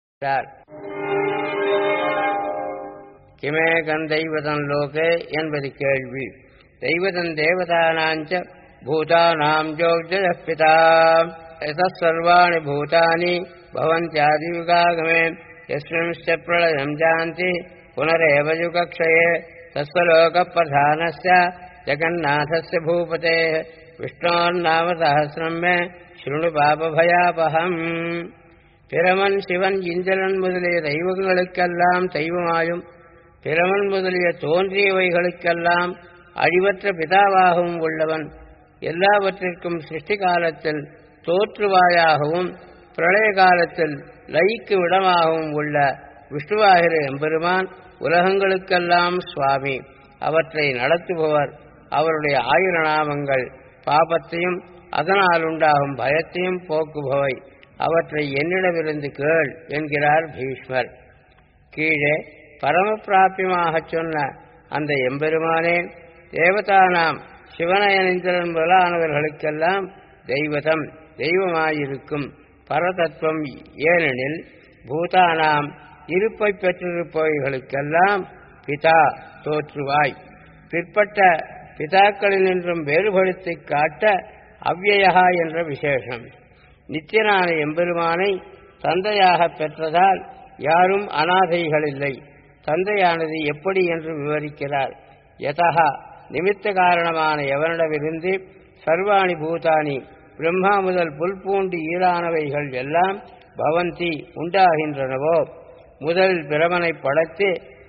கிமேகன் தெய்வதன் லோகே என்பது கேள்வி தெய்வதன் தேவதானாஞ்ச பூதானாம் ஜோஜபிதா சர்வாணி பூதானி பவந்தியாதியுகாகமே யஸ்மின்ஸ்ய பிரளயம் ஜாந்தி புனரேவ யுகக்ஷயே தஸ்வலோக பிரதானஸ்ய ஜகநாதஸ்ய பூபதே விஷ்ணோர்நாம சஹசிரம் மே ஸ்ருணு பாபபயாபகம் பிரமன் சிவன் இந்திரன் முதலிய தெய்வங்களுக்கெல்லாம் தெய்வமாயும் பிரமன் முதலிய தோன்றியவைகளுக்கெல்லாம் அழிவற்ற பிதாவாகவும் உள்ளவன் எல்லாவற்றிற்கும் சிருஷ்டி காலத்தில் தோற்றுவாயாகவும் பிரளய காலத்தில் லயிக்கு விடமாகவும் உள்ள விஷ்ணுவாகிற எம்பெருமான் உலகங்களுக்கெல்லாம் சுவாமி அவற்றை நடத்துபவர் அவருடைய ஆயிர நாமங்கள் பாபத்தையும் அதனால் உண்டாகும் பயத்தையும் போக்குபவை அவற்றை என்னிடமிருந்து கேள் என்கிறார் பீஷ்மர் கீழே பரமபிராபியமாகச் சொன்ன அந்த எம்பெருமானே தேவதானாம் சிவனயனிந்திரன் முதலானவர்களுக்கெல்லாம் தெய்வதம் தெய்வமாயிருக்கும் பரதத்துவம் ஏனெனில் பூதானாம் இருப்பை பெற்றிருப்பவைகளுக்கெல்லாம் பிதா தோற்றுவாய் பிற்பட்ட பிதாக்களினின்றும் வேறுபடுத்தி காட்ட அவ்யயா என்ற விசேஷம் நித்தியனான எம்பெருமானை தந்தையாக பெற்றதால் யாரும் அனாதைகள் இல்லை தந்தையானது எப்படி என்று விவரிக்கிறார் யதா நிமித்த காரணமான எவனிடமிருந்து சர்வாணி பூதானி பிரம்மா முதல் புல் பூண்டு ஈரானவைகள் எல்லாம் பவந்தி உண்டாகின்றனவோ முதல் பிரமனை படைத்து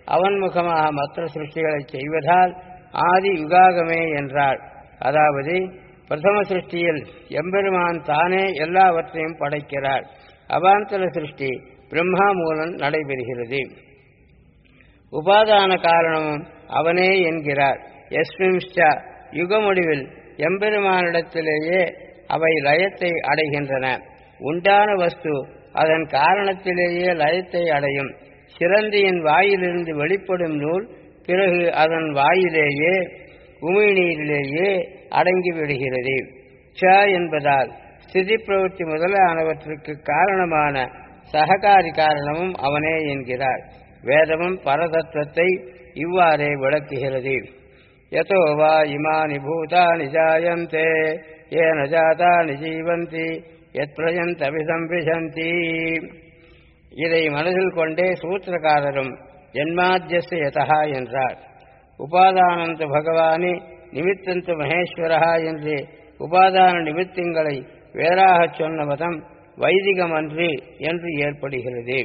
அவன் முகமாக மற்ற சிருஷ்டிகளை செய்வதால் ஆதி யுகாகமே என்றாள் அதாவது பிரதம சிருஷ்டியில் எம்பெருமான் தானே எல்லாவற்றையும் படைக்கிறார் அவாந்தர சிருஷ்டி பிரம்மா மூலம் நடைபெறுகிறது உபாதான காரணமும் அவனே என்கிறார் எஸ்மிம்ஸ்டா யுக முடிவில் எம்பெருமானிடத்திலேயே அவை லயத்தை அடைகின்றன உண்டான வஸ்து அதன் காரணத்திலேயே லயத்தை அடையும் சிறந்தியின் வாயிலிருந்து வெளிப்படும் நூல் பிறகு அதன் வாயிலேயே உமிழ்நீரிலேயே அடங்கி விடுகிறது ச என்பதால் ஸ்திதி பிரவൃத்தி முதலானவற்றுக்கு காரணமான சககாரி காரணமும் அவனே என்கிறார் வேதமும் பரதத்துவத்தை இவ்வாறே விளக்குகிறது யதோ வா இமானி பூதானி ஜாயந்தே ஏன ஜாதானி ஜீவந்தி எத் பிரயந்தபிசம்பிசந்தி இதை மனதில் கொண்டே சூத்திரக்காரரும் ஜன்மாத்தியஸ்ய யதா என்றார் உபாதானந்த பகவானே நிமித்தந்து மகேஸ்வரா என்று உபாதான நிமித்தங்களை வேறாகச் சொன்ன மதம் வைதிகமன்று என்று ஏற்படுகிறது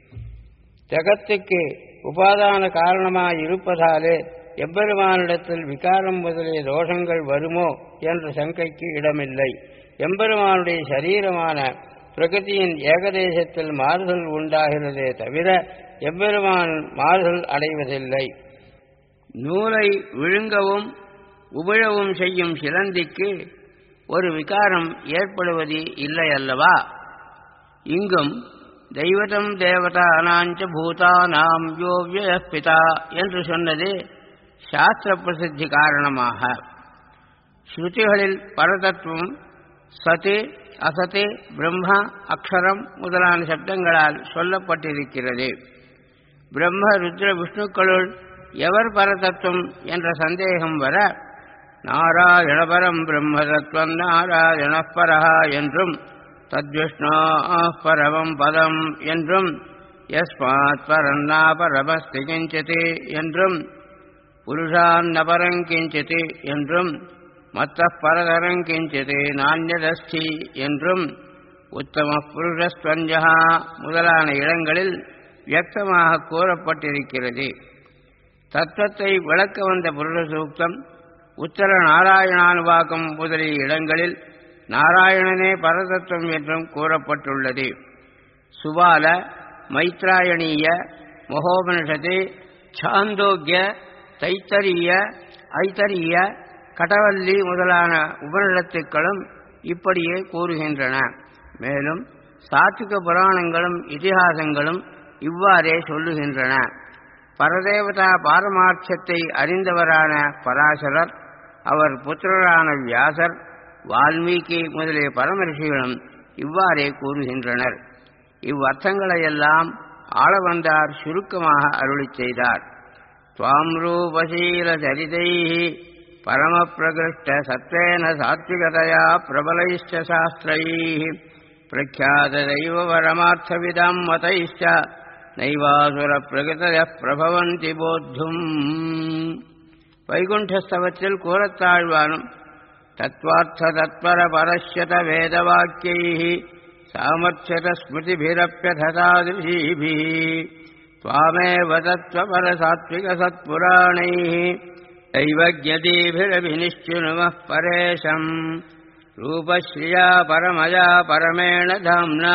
ஜகத்துக்கு உபாதான காரணமாய் இருப்பதாலே எம்பெருமானிடத்தில் விகாரம் முதலிய தோஷங்கள் வருமோ என்ற சங்கைக்கு இடமில்லை எம்பெருமானுடைய சரீரமான பிரகதியின் ஏகதேசத்தில் மாறுதல் உண்டாகிறதே தவிர எம்பெருமான் மாறுதல் அடைவதில்லை நூலை விழுங்கவும் உமிழவும் செய்யும் சிலந்திக்கு ஒரு விகாரம் ஏற்படுவது இல்லை அல்லவா இங்கும் தெய்வதம் தேவதானாஞ்ச பூதானாம் யோவிய பிதா என்று சொன்னது சாஸ்திர பிரசித்தி காரணமாக ஸ்ருதிகளில் பரதத்துவம் சத்து அசத்து பிரம்மா அக்ஷரம் முதலான சப்தங்களால் சொல்லப்பட்டிருக்கிறது பிரம்ம ருத்ர விஷ்ணுக்களுள் எவர் பரதத்துவம் என்ற சந்தேகம் வர நாராயணபரம் பிரம்மதத்துவம் நாராயணப்பரஹா என்றும் தத்விஷ்ணோ பரமம் பதம் என்றும் யஸ்மாத் பரன்னா பரமஸ்தி கிஞ்சித் என்றும் புருஷான்னபரம் கிஞ்சித் என்றும் மத்த பரதரம் கிஞ்சித் நானியதஸ்தி என்றும் உத்தம புருஷஸ்வஞ்சா முதலான இடங்களில் வியக்தமாக கூறப்பட்டிருக்கிறது தத்துவத்தை விளக்க வந்த புருஷ சூக்தம் உத்தர நாராயணானுவாக்கம் முதலிய இடங்களில் நாராயணனே பரதத்துவம் என்றும் கூறப்பட்டுள்ளது சுபால மைத்ராயணீய மகோபனிஷத்து சாந்தோக்கிய தைத்தரிய ஐத்தரிய கடவல்லி முதலான உபனிஷத்துக்களும் இப்படியே கூறுகின்றன மேலும் சாத்விக புராணங்களும் இதிகாசங்களும் இவ்வாறே சொல்லுகின்றன பரதேவதா பாரமார்த்தத்தை அறிந்தவரான பராசரர் அவர் புத்திரரான வியாசர் வால்மீகி முதலிய பரமரிஷிகளும் இவ்வாறே கூறுகின்றனர் இவ்வர்த்தங்களையெல்லாம் ஆளவந்தார் சுருக்கமாக அருளிச் செய்தார் துவாம் ரூபசீல சரிதை பரமபிரகிருஷ்ட சத்வேன சாத்விகதையா பிரபலைஷ்ட சாஸ்திரை பிரख्यातदैव परमार्थविदां मतैश्च நைவாசுரப்பிரகிருதய பிரபவந்தி போத்தும் வைகுண்டஸ்தவத்தில் கூறத்தாழ்வானும் தத்வார்த்த தத்பர பரஷ்யத வேதவாக்கியை சாமர்த்தியத ஸ்மிருதிபிரப்பியதாதிருஷீபி त्वामेव तत्त्वपरसात्विकसत्पुराणैः दैवज्ञदीभिरभिनिश्चिनुमः परेशम् रूपश्रिया परमया परमेण धाम्ना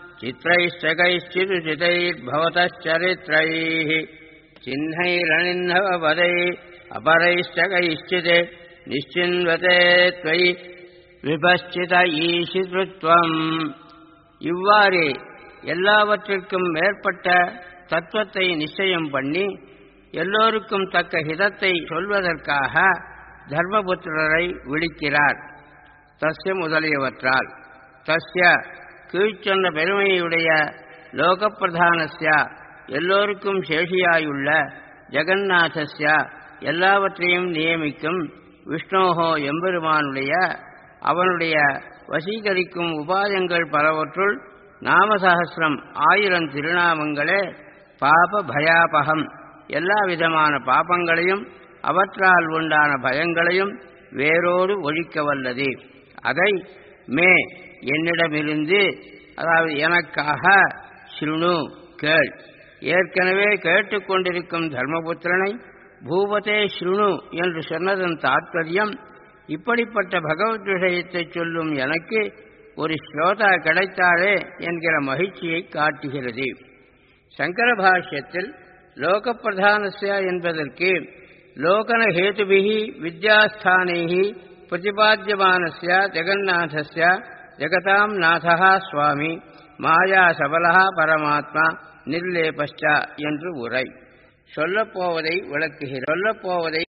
चित्रैश्चकैश्चिदुचितैर्भवतश्चरित्रैः चिह्नैरनिन्धवपदै अपरैश्च कैश्चित् निश्चिन्वते त्वयि விபஸ்சித ஈசித்வம் இவ்வாறு எல்லாவற்றிற்கும் மேற்பட்ட தத்துவத்தை நிச்சயம் பண்ணி எல்லோருக்கும் தக்க ஹிதத்தை சொல்வதற்காக தர்மபுத்திரரை விழிக்கிறார் தஸ்ய முதலியவற்றால் தஸ்ய கீழ்ச்சொன்ன பெருமையுடைய லோகப்பிரதானஸ்ய எல்லோருக்கும் சேஷியாயுள்ள ஜெகநாதஸ்ய எல்லாவற்றையும் நியமிக்கும் விஷ்ணோகோ எம்பெருமானுடைய அவனுடைய வசீகரிக்கும் உபாயங்கள் பலவற்றுள் நாமசகசிரம் ஆயிரம் திருநாமங்களே பாப பயாபகம் எல்லா விதமான பாபங்களையும் அவற்றால் உண்டான பயங்களையும் வேரோடு ஒழிக்க வல்லது அதை மே என்னிடமிருந்து அதாவது எனக்காக சிறுணு கேள் ஏற்கனவே கேட்டுக்கொண்டிருக்கும் தர்மபுத்திரனை பூபதே ஸ்ருணு என்று சொன்னதன் தாத்பரியம் இப்படிப்பட்ட பகவத் விஷயத்தை சொல்லும் எனக்கு ஒரு ஸ்ரோதா கிடைத்தாரே என்கிற மகிழ்ச்சியை காட்டுகிறது சங்கர பாஷ்யத்தில் லோக பிரதானஸ்ய என்பதற்கு லோகன ஹேதுபிகி வித்யாஸ்தானைஹி பிரதிபாத்தியமானஸ்ய ஜெகநாதஸ்ய ஜெகதாம் நாதா சுவாமி மாயா சபலா பரமாத்மா நிர்லேபஷ்டா என்று உரை சொல்லப்போவதை விளக்குகிறார் சொல்லப்போவதை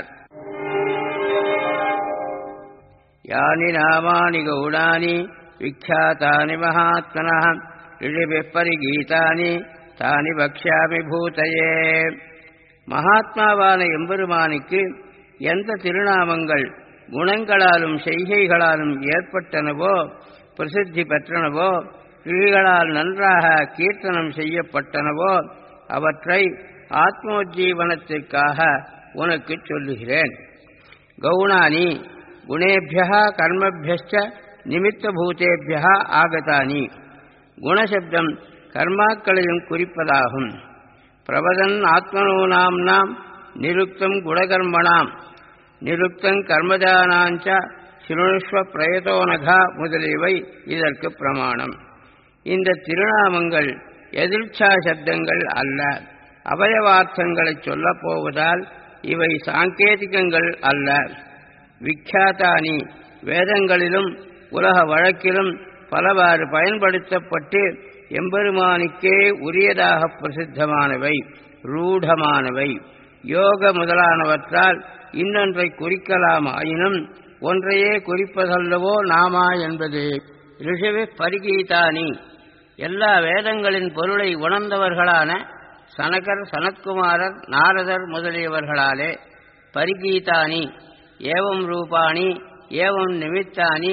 யானி நாமானி கௌடானி விக்யாத்தானி மகாத்மனः ரிழிபிப் பரிகீதானி தானி பக்ஷாமி பூதயே மகாத்மாவான எம்பெருமானுக்கு எந்த திருநாமங்கள் குணங்களாலும் செய்கைகளாலும் ஏற்பட்டனவோ பிரசித்தி பெற்றனவோ கிழிகளால் நன்றாக கீர்த்தனம் செய்யப்பட்டனவோ அவற்றை ஆத்மோஜீவனத்திற்காக உனக்கு சொல்லுகிறேன் கௌணானி குணேபியா கர்மபியச்ச நிமித்தபூதேபியா ஆகதானி குணசப்தம் கர்மாக்களையும் குறிப்பதாகும் பிரபதன் ஆத்மனூனாம் நாம் நிருக்தம் குணகர்மணாம் நிருக்தம் கர்மஜானாஞ்ச சிருணுஷ்வ பிரயதோனகா முதலியவை இதற்கு பிரமாணம் இந்த திருநாமங்கள் எதிர்ச்சா சப்தங்கள் அல்ல அவயவார்த்தங்களை சொல்லப் போவதால் இவை சாங்கேதிகங்கள் அல்ல விக்யாத்தானி வேதங்களிலும் உலக வழக்கிலும் பலவாறு பயன்படுத்தப்பட்டு எம்பெருமானுக்கே உரியதாக பிரசித்தமானவை ரூಢமானவை யோக முதலானவற்றால் இன்னொன்றை குறிக்கலாம் ஆயினும் ஒன்றையே குறிப்பதல்லவோ நாமா என்பது ரிஷவி பரிகீதானி எல்லா வேதங்களின் பொருளை உணர்ந்தவர்களான சனகர் சனத்குமாரர் நாரதர் முதலியவர்களாலே பரிகீதானி ஏவம் ரூபாணி ஏவம் நிமித்தானி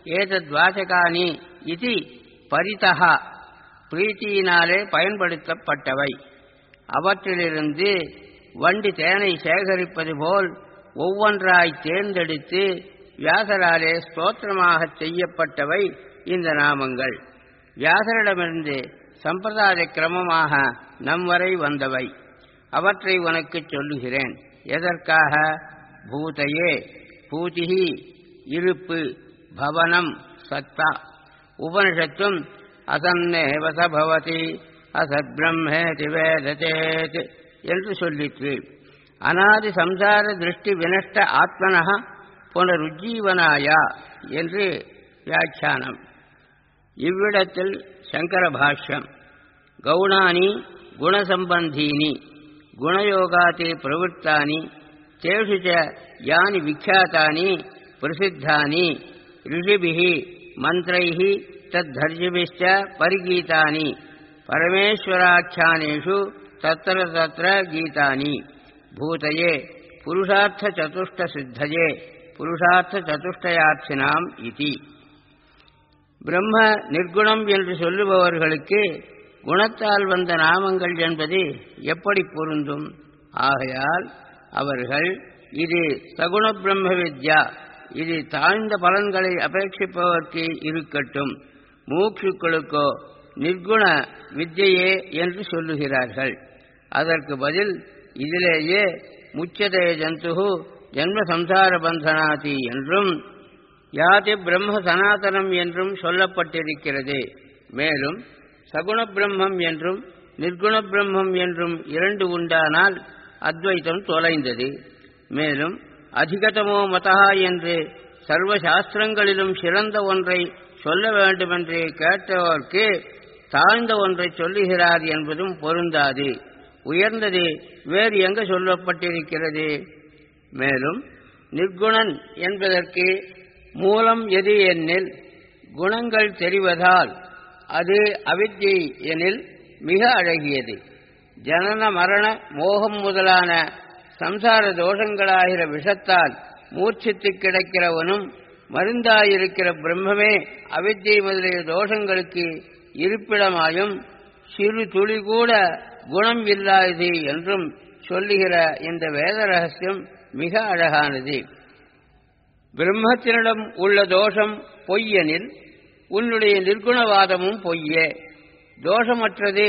ஏதத்வாசகானி இது பரிதா பிரீத்தியினாலே பயன்படுத்தப்பட்டவை அவற்றிலிருந்து வண்டி தேனை சேகரிப்பது போல் ஒவ்வொன்றாய் தேர்ந்தெடுத்து வியாசராலே ஸ்தோத்திரமாக செய்யப்பட்டவை இந்த நாமங்கள் வியாசரிடமிருந்து சம்பிரதாய கிரமமாக நம் வரை வந்தவை அவற்றை உனக்கு சொல்லுகிறேன் எதற்காக பூதையே பூதிகி இருப்பு பவனம் சத்தா உபனிஷத்தும் அசன்னேவச பவதி அசத் பிரம்மேதி வேததேத் என்று சொல்லிற்று அனாதி சம்சார திருஷ்டி வினஷ்ட ஆத்மனः புனருஜ்ஜீவனாயா என்று வியாக்கியானம் இவ்விடத்தில் சங்கர பாஷ்யம் கௌணானி குணசம்பந்தீனி குணயோகாதி பிரவృత్తాని தேஷு ச யானி விக்யாத்தானி பிரசித்தானி ऋषिभिः मन्त्रैः तद्धर्जिभिश्च परिगीतानि परमेश्वराख्यानेषु तत्र तत्र गीतानि भूतये पुरुषार्थचतुष्टसिद्धये புருஷார்த்த இதி பிரம்ம நிர்குணம் என்று சொல்லுபவர்களுக்கு குணத்தால் வந்த நாமங்கள் என்பது எப்படி பொருந்தும் ஆகையால் அவர்கள் இது சகுண பிரம்ம வித்யா இது தாழ்ந்த பலன்களை அபேட்சிப்பவர்க்கு இருக்கட்டும் மூக்ஷுக்களுக்கோ நிர்குண வித்யையே என்று சொல்லுகிறார்கள் அதற்கு பதில் இதிலேயே முச்சதே ஜந்து ஜன்ம சம்சார பந்தனாதி என்றும் யாதி பிரம்ம சனாதனம் என்றும் சொல்லப்பட்டிருக்கிறது மேலும் சகுண பிரம்மம் என்றும் நிர்குண பிரம்மம் என்றும் இரண்டு உண்டானால் அத்வைத்தம் தொலைந்தது மேலும் அதிகதமோ மதா என்று சர்வ சாஸ்திரங்களிலும் சிறந்த ஒன்றை சொல்ல வேண்டுமென்று கேட்டவர்க்கு தாழ்ந்த ஒன்றை சொல்லுகிறார் என்பதும் பொருந்தாது உயர்ந்தது வேறு எங்க சொல்லப்பட்டிருக்கிறது மேலும் நிர்குணன் என்பதற்கு மூலம் எது எனில் குணங்கள் தெரிவதால் அது அவித்யை எனில் மிக அழகியது ஜனன மரண மோகம் முதலான சம்சார தோஷங்களாகிற விஷத்தால் மூர்ச்சித்து கிடக்கிறவனும் மருந்தாயிருக்கிற பிரம்மமே அவித்யை முதலிய தோஷங்களுக்கு இருப்பிடமாயும் சிறு துளி கூட குணம் இல்லாதது என்றும் சொல்லுகிற இந்த வேத ரகசியம் மிக அழகானது பிரம்மத்தினிடம் உள்ள தோஷம் பொய்யெனில் உன்னுடைய நிர்குணவாதமும் பொய்யே தோஷமற்றது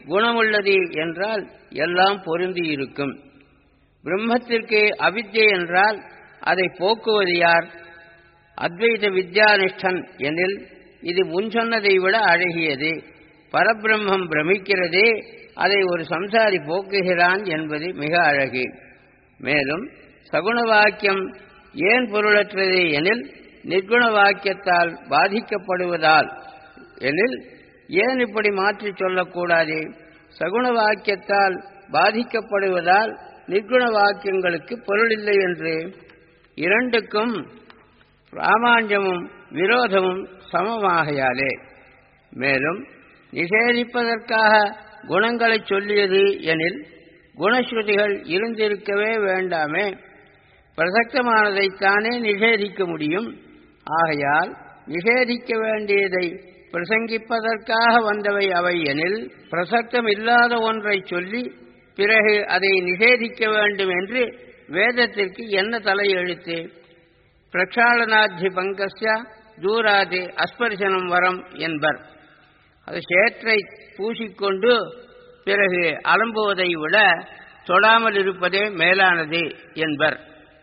குணமுள்ளது என்றால் எல்லாம் பொருந்தி இருக்கும் பிரம்மத்திற்கு அவித்யை என்றால் அதை போக்குவது யார் அத்வைத வித்யானிஷ்டன் எனில் இது முன் சொன்னதை விட அழகியது பரபிரம்மம் பிரமிக்கிறதே அதை ஒரு சம்சாரி போக்குகிறான் என்பது மிக அழகு மேலும் சகுண வாக்கியம் ஏன் பொருளற்றது எனில் நிர்குண வாக்கியத்தால் பாதிக்கப்படுவதால் எனில் ஏன் இப்படி மாற்றி சொல்லக்கூடாது சகுண வாக்கியத்தால் பாதிக்கப்படுவதால் நிர்குண வாக்கியங்களுக்கு பொருள் இல்லை என்று இரண்டுக்கும் பிராமாஞ்சமும் விரோதமும் சமமாகையாலே மேலும் நிஷேதிப்பதற்காக குணங்களை சொல்லியது எனில் குணஸ்ருதிகள் இருந்திருக்கவே வேண்டாமே பிரசக்தமானதைத்தானே நிஷேதிக்க முடியும் ஆகையால் நிஷேதிக்க வேண்டியதை பிரசங்கிப்பதற்காக வந்தவை அவை எனில் பிரசக்தம் இல்லாத ஒன்றை சொல்லி பிறகு அதை நிஷேதிக்க வேண்டும் என்று வேதத்திற்கு என்ன தலையெழுத்து பிரக்ஷாளனாத்தி பங்கஸ்ய தூராதி அஸ்பர்சனம் வரம் என்பர் அது சேற்றை பூசிக்கொண்டு பிறகு அலம்புவதை விட தொடாமல் இருப்பதே மேலானது என்பர்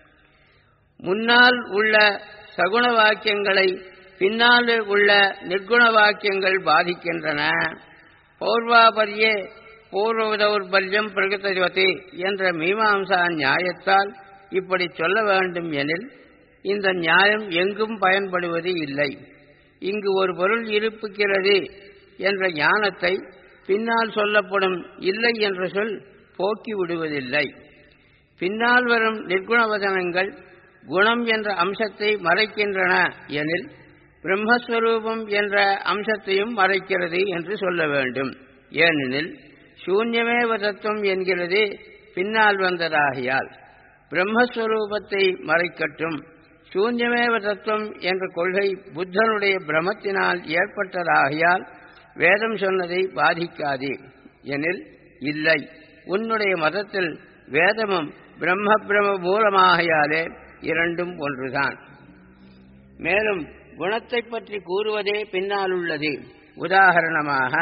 முன்னால் உள்ள சகுண வாக்கியங்களை பின்னால் உள்ள நிர்குண வாக்கியங்கள் பாதிக்கின்றன பௌர்வாபரியே பூர்வதௌர்பல்யம் பிரகதவதி என்ற மீமாம்சா நியாயத்தால் இப்படி சொல்ல வேண்டும் எனில் இந்த நியாயம் எங்கும் பயன்படுவது இல்லை இங்கு ஒரு பொருள் இருப்புக்கிறது என்ற ஞானத்தை பின்னால் சொல்லப்படும் இல்லை என்ற சொல் போக்கி விடுவதில்லை பின்னால் வரும் நிர்குணவதனங்கள் குணம் என்ற அம்சத்தை மறைக்கின்றன எனில் பிரம்மஸ்வரூபம் என்ற அம்சத்தையும் மறைக்கிறது என்று சொல்ல வேண்டும் ஏனெனில் சூன்யமேவ தத்துவம் என்கிறது பின்னால் வந்ததாகியால் பிரம்மஸ்வரூபத்தை மறைக்கட்டும் சூன்யமேவ தத்துவம் என்ற கொள்கை புத்தனுடைய பிரமத்தினால் ஏற்பட்டதாகியால் வேதம் சொன்னதை பாதிக்காது எனில் இல்லை உன்னுடைய மதத்தில் வேதமும் பிரம்ம பிரம மூலமாகையாலே இரண்டும் ஒன்றுதான் மேலும் குணத்தை பற்றி கூறுவதே பின்னால் உள்ளது உதாரணமாக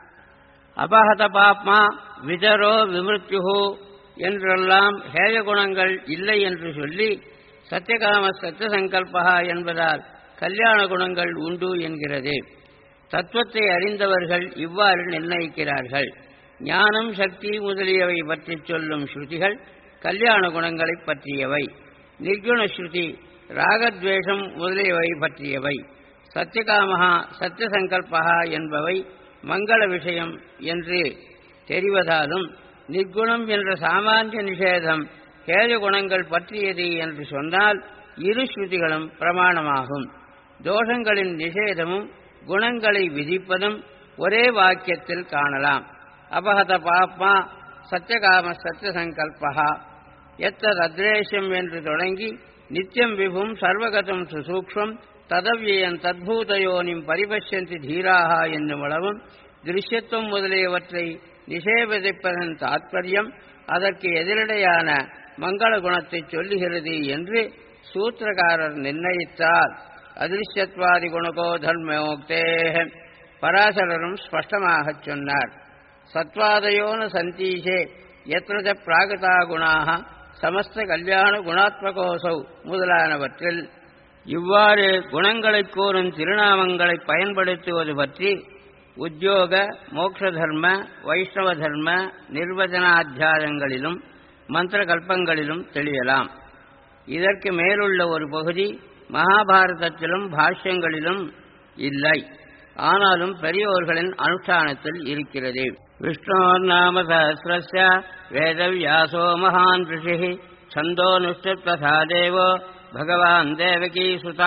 அபகத பாப்மா விதரோ விமிருத்யுகோ என்றெல்லாம் ஹேய குணங்கள் இல்லை என்று சொல்லி சத்தியகாம சத்திய சங்கல்பா என்பதால் கல்யாண குணங்கள் உண்டு என்கிறது தத்துவத்தை அறிந்தவர்கள் இவ்வாறு நிர்ணயிக்கிறார்கள் ஞானம் சக்தி முதலியவை பற்றி சொல்லும் ஸ்ருதிகள் கல்யாண குணங்களை பற்றியவை நிர்குண ஸ்ருதி ராகத்வேஷம் முதலியவை பற்றியவை சத்தியகாமகா சத்தியசங்கல்பா என்பவை மங்கள விஷயம் என்று தெரிவதாலும் நிர்குணம் என்ற சாமானிய நிஷேதம் கேஜ குணங்கள் பற்றியது என்று சொன்னால் இரு ஸ்ருதிகளும் பிரமாணமாகும் தோஷங்களின் நிஷேதமும் குணங்களை விதிப்பதும் ஒரே வாக்கியத்தில் காணலாம் அபகத பாப்மா சத்தியகாம சத்தியசங்கல்பா எத்தது அத்ரேஷம் என்று தொடங்கி நித்தியம் விபும் சர்வகதம் சுசூக்ஷம் ததவியன் தத்பூதயோனிம் பரிபஷ்யந்தி தீராக என்னும் அளவும் திருஷ்யத்துவம் முதலியவற்றை நிஷேபிப்பதன் தாத்பரியம் அதற்கு எதிரடையான மங்கள குணத்தை சொல்லுகிறது என்று சூத்திரகாரர் நிர்ணயித்தார் அதிருஷ்யத்வாதி குணகோ தர்மோக்தே பராசரரும் ஸ்பஷ்டமாகச் சொன்னார் சத்வாதயோன சந்தீஷே எத்திரஜ பிராகதா குணாக சமஸ்த கல்யாண குணாத்மகோசௌ முதலானவற்றில் இவ்வாறு குணங்களைக் கூறும் திருநாமங்களை பயன்படுத்துவது பற்றி உத்தியோக மோக்ஷ தர்ம வைஷ்ணவ தர்ம நிர்வச்சனாத்தியாயங்களிலும் மந்திர கல்பங்களிலும் தெளியலாம் இதற்கு மேலுள்ள ஒரு பகுதி மகாபாரதத்திலும் பாஷ்யங்களிலும் இல்லை ஆனாலும் பெரியோர்களின் அனுஷ்டானத்தில் இருக்கிறது விஷ்ணோர் நாம சஹசிரஸ்ய வேதவியாசோ மகான் ரிஷி சந்தோனுஷ்டா தேவோ பகவான் தேவகி சுதா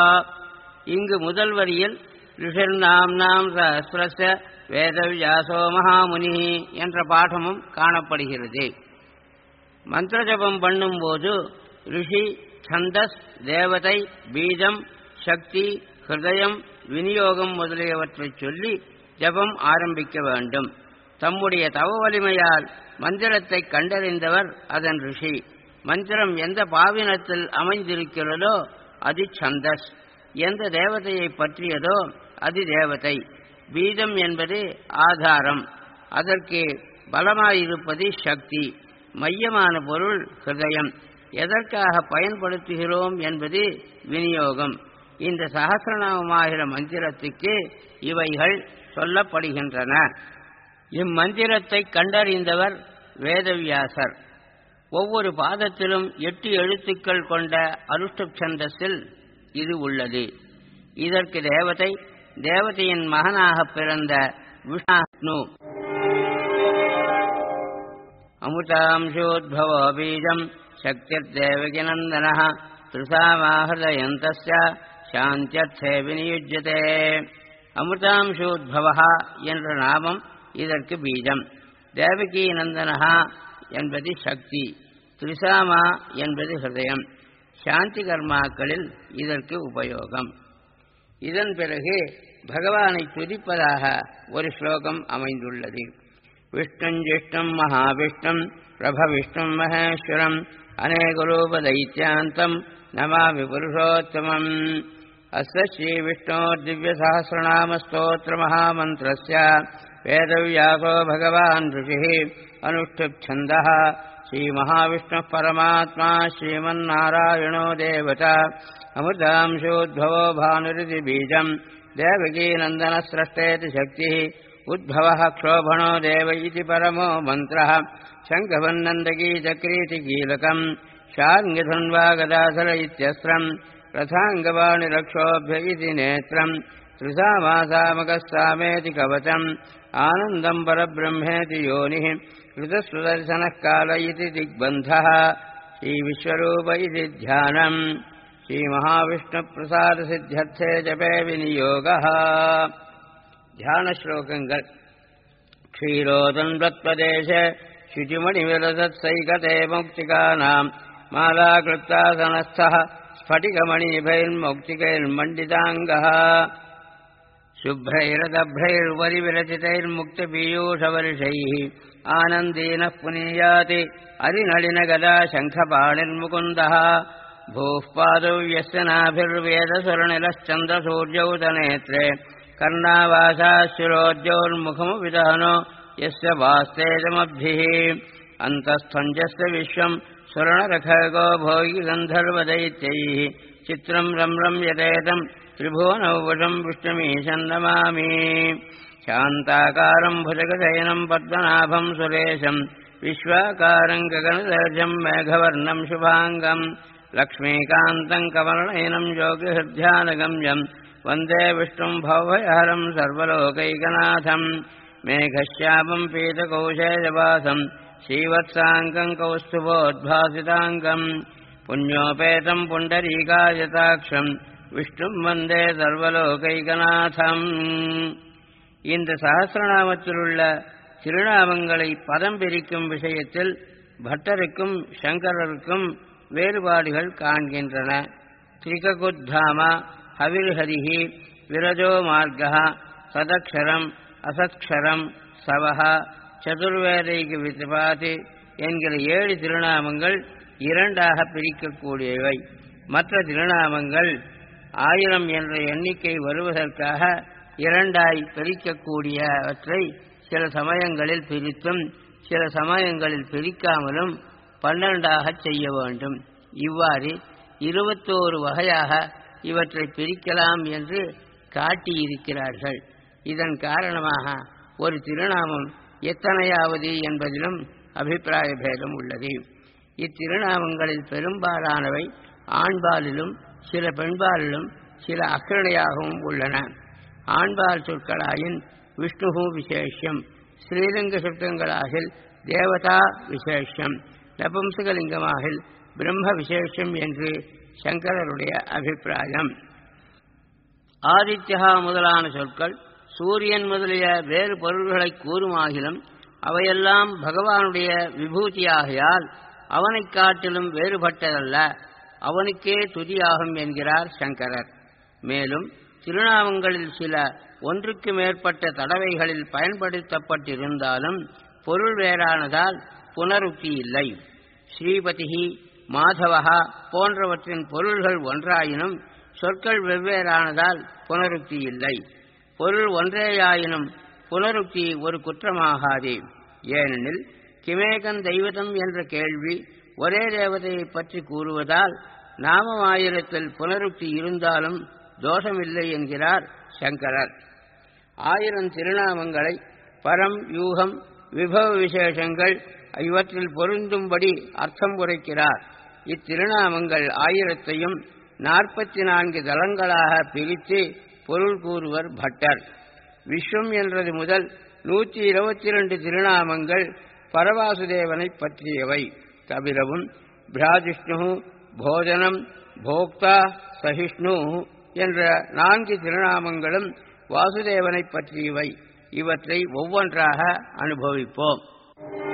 இங்கு முதல் வரியில் ரிஷிர் நாம் நாம் சஹசிரஸ்ய வேதவியாசோ மகாமுனி என்ற பாடமும் காணப்படுகிறது மந்திர ஜபம் பண்ணும்போது ரிஷி சந்தஸ் தேவதை பீஜம் சக்தி ஹிருதயம் விநியோகம் முதலியவற்றை சொல்லி ஜபம் ஆரம்பிக்க வேண்டும் தம்முடைய தவ வலிமையால் மந்திரத்தை கண்டறிந்தவர் அதன் ரிஷி மந்திரம் எந்த பாவினத்தில் அமைந்திருக்கிறதோ அது சந்தஸ் எந்த தேவதையை பற்றியதோ அது தேவதை பீஜம் என்பது ஆதாரம் அதற்கு பலமாயிருப்பது சக்தி மையமான பொருள் ஹிருதயம் எதற்காக பயன்படுத்துகிறோம் என்பது விநியோகம் இந்த சகசிரநாமமாகிற மந்திரத்துக்கு இவைகள் சொல்லப்படுகின்றன இம்மந்திரத்தை கண்டறிந்தவர் வேதவியாசர் ஒவ்வொரு பாதத்திலும் எட்டு எழுத்துக்கள் கொண்ட அனுஷ்டுப் சந்தஸில் இது உள்ளது இதற்கு தேவதை தேவதையின் மகனாக பிறந்த விஷ்ணு அமுதாம்சோத்பவோ பீஜம் சக்திர்தேவகிநந்தன திருசாமாஹதயந்தஸ்ய சாந்தியர்த்தே விநியுஜ்யதே அமிர்தாம்சோத்பவா என்ற நாமம் இதற்கு பீஜம் தேவகி நந்தனஹா என்பது சக்தி திரிசாமா என்பது ஹிருதயம் சாந்தி கர்மாக்களில் இதற்கு உபயோகம் இதன் பிறகு பகவானை துதிப்பதாக ஒரு ஸ்லோகம் அமைந்துள்ளது விஷ்ணுஞ்சிஷ்டும் மகாவிஷ்ணும் பிரபவிஷ்ணும் மகேஸ்வரம் அநேகரூபதைத்யாந்தம் நமாமி புருஷோத்தமம் அஸ்ய श्रीविष्णोर्दिव्यसहस्रनामस्तोत्रमहामन्त्रस्य वेदव्यासो भगवान् ऋषिः अनुष्ठुप्छन्दः श्रीमहाविष्णुः परमात्मा श्रीमन्नारायणो देवता अमृतांशोद्भवो भानुरिति बीजम् देवकीनन्दनस्रष्टेति शक्तिः उद्भवः क्षोभणो देव इति परमो मन्त्रः शङ्खवन्नन्दकी चक्रीति कीलकम् शार्ङ्गधन्वा गदाधर इत्यस्त्रम् रथाङ्गवाणिरक्षोभ्य इति नेत्रम् त्रिसामासामकस्सामेति कवचम् आनन्दम् परब्रह्मेति योनिः कृतस्वदर्शनः काल इति दिग्बन्धः श्रीविश्वरूप इति ध्यानम् श्रीमहाविष्णुप्रसादसिद्ध्यर्थे जपे विनियोगः ध्यानश्लोकங்கள் क्षीरोदन्वत्पदेश शुचिमणिविलसत्सैकते मौक्तिकानाम् मालाकृत्तासनस्थः स्फटिकमणिभैर्मौक्तिकैर्मण्डिताङ्गः शुभ्रैरदभ्रैर्वरिविरचितैर्मुक्तपीयूषवर्षैः आनन्दीनः पुनीयाति अरिनलिनगदा शङ्खपाणिर्मुकुन्दः भूः पादौ यस्य नाभिर्वेदस्वर्णिलश्चन्द्रसूर्यौ तनेत्रे कर्णावासाशिरोद्योर्मुखमुविदहनो यस्य वास्तेजमब्धिः अन्तःस्थञ्जस्य विश्वम् स्वर्णरखगो भोगि गन्धर्वदैत्यैः चित्रम् रम्रम् यदेदम् त्रिभुवनौवशम् विष्णुमीशन्नमामि शान्ताकारम् भुजगशयनम् पद्मनाभम् सुरेशम् विश्वाकारम् गगनदर्जम् मेघवर्णम् शुभाङ्गम् लक्ष्मीकान्तम् कमलनयनम् योगिहृध्यानगम्यम् वन्दे विष्णुम् भवभयहरम् सर्वलोकैकनाथम् मेघश्यामम् पीतकौशेयवासम् श्रीवत्साङ्गम् कौस्तुभोद्भासिताङ्गम् पुण्योपेतम् पुण्डरीकायताक्षम् விஷ்ணும் வந்தே சர்வலோகைகநாதம் இந்த சகசிரநாமத்தில் உள்ள திருநாமங்களை பதம் பிரிக்கும் விஷயத்தில் பட்டருக்கும் சங்கரருக்கும் வேறுபாடுகள் காண்கின்றன திரிககுத்தாமா ஹவிர்ஹரிஹி விரஜோ மார்கா சதக்ஷரம் அசத்ஷரம் சவஹா சதுர்வேதைக்கு வித்பாதி என்கிற ஏழு திருநாமங்கள் இரண்டாக பிரிக்கக்கூடியவை மற்ற திருநாமங்கள் ஆயிரம் என்ற எண்ணிக்கை வருவதற்காக இரண்டாய் பிரிக்கக்கூடியவற்றை சில சமயங்களில் பிரித்தும் சில சமயங்களில் பிரிக்காமலும் பன்னெண்டாக செய்ய வேண்டும் இவ்வாறு இருபத்தோரு வகையாக இவற்றை பிரிக்கலாம் என்று காட்டியிருக்கிறார்கள் இதன் காரணமாக ஒரு திருநாமம் எத்தனையாவது என்பதிலும் அபிப்பிராய பேதம் உள்ளது இத்திருநாமங்களில் பெரும்பாலானவை ஆண்பாலிலும் சில பெண்பாலிலும் சில அக்கரணையாகவும் உள்ளன ஆண்பால் சொற்களாயின் விஷ்ணுகு விசேஷம் ஸ்ரீலிங்க சொற்கங்களாகில் தேவதா விசேஷம் நபும்சகலிங்கமாகில் பிரம்ம விசேஷம் என்று சங்கரருடைய அபிப்பிராயம் ஆதித்யா முதலான சொற்கள் சூரியன் முதலிய வேறு பொருள்களை கூறுமாகிலும் அவையெல்லாம் பகவானுடைய விபூதியாகையால் அவனைக் காட்டிலும் வேறுபட்டதல்ல அவனுக்கே துதியாகும் என்கிறார் சங்கரர் மேலும் திருநாமங்களில் சில ஒன்றுக்கு மேற்பட்ட தடவைகளில் பயன்படுத்தப்பட்டிருந்தாலும் பொருள் வேறானதால் புனருக்தி இல்லை ஸ்ரீபதிகி மாதவகா போன்றவற்றின் பொருள்கள் ஒன்றாயினும் சொற்கள் வெவ்வேறானதால் புனருக்தி இல்லை பொருள் ஒன்றேயாயினும் புனருக்தி ஒரு குற்றமாகாது ஏனெனில் கிமேகன் தெய்வதம் என்ற கேள்வி ஒரே தேவதையை பற்றி கூறுவதால் நாமமாயிரத்தில் புனருக்தி இருந்தாலும் தோஷமில்லை என்கிறார் சங்கரர் ஆயிரம் திருநாமங்களை பரம் யூகம் விபவ விசேஷங்கள் இவற்றில் பொருந்தும்படி அர்த்தம் உரைக்கிறார் இத்திருநாமங்கள் ஆயிரத்தையும் நாற்பத்தி நான்கு தளங்களாக பிரித்து பொருள் கூறுவர் பட்டர் விஸ்வம் என்றது முதல் நூற்றி இருபத்தி இரண்டு திருநாமங்கள் பரவாசுதேவனை பற்றியவை தவிரவும் பிராஜிஷ்ணு போஜனம் போக்தா சகிஷ்ணு என்ற நான்கு திருநாமங்களும் வாசுதேவனை பற்றியவை இவற்றை ஒவ்வொன்றாக அனுபவிப்போம்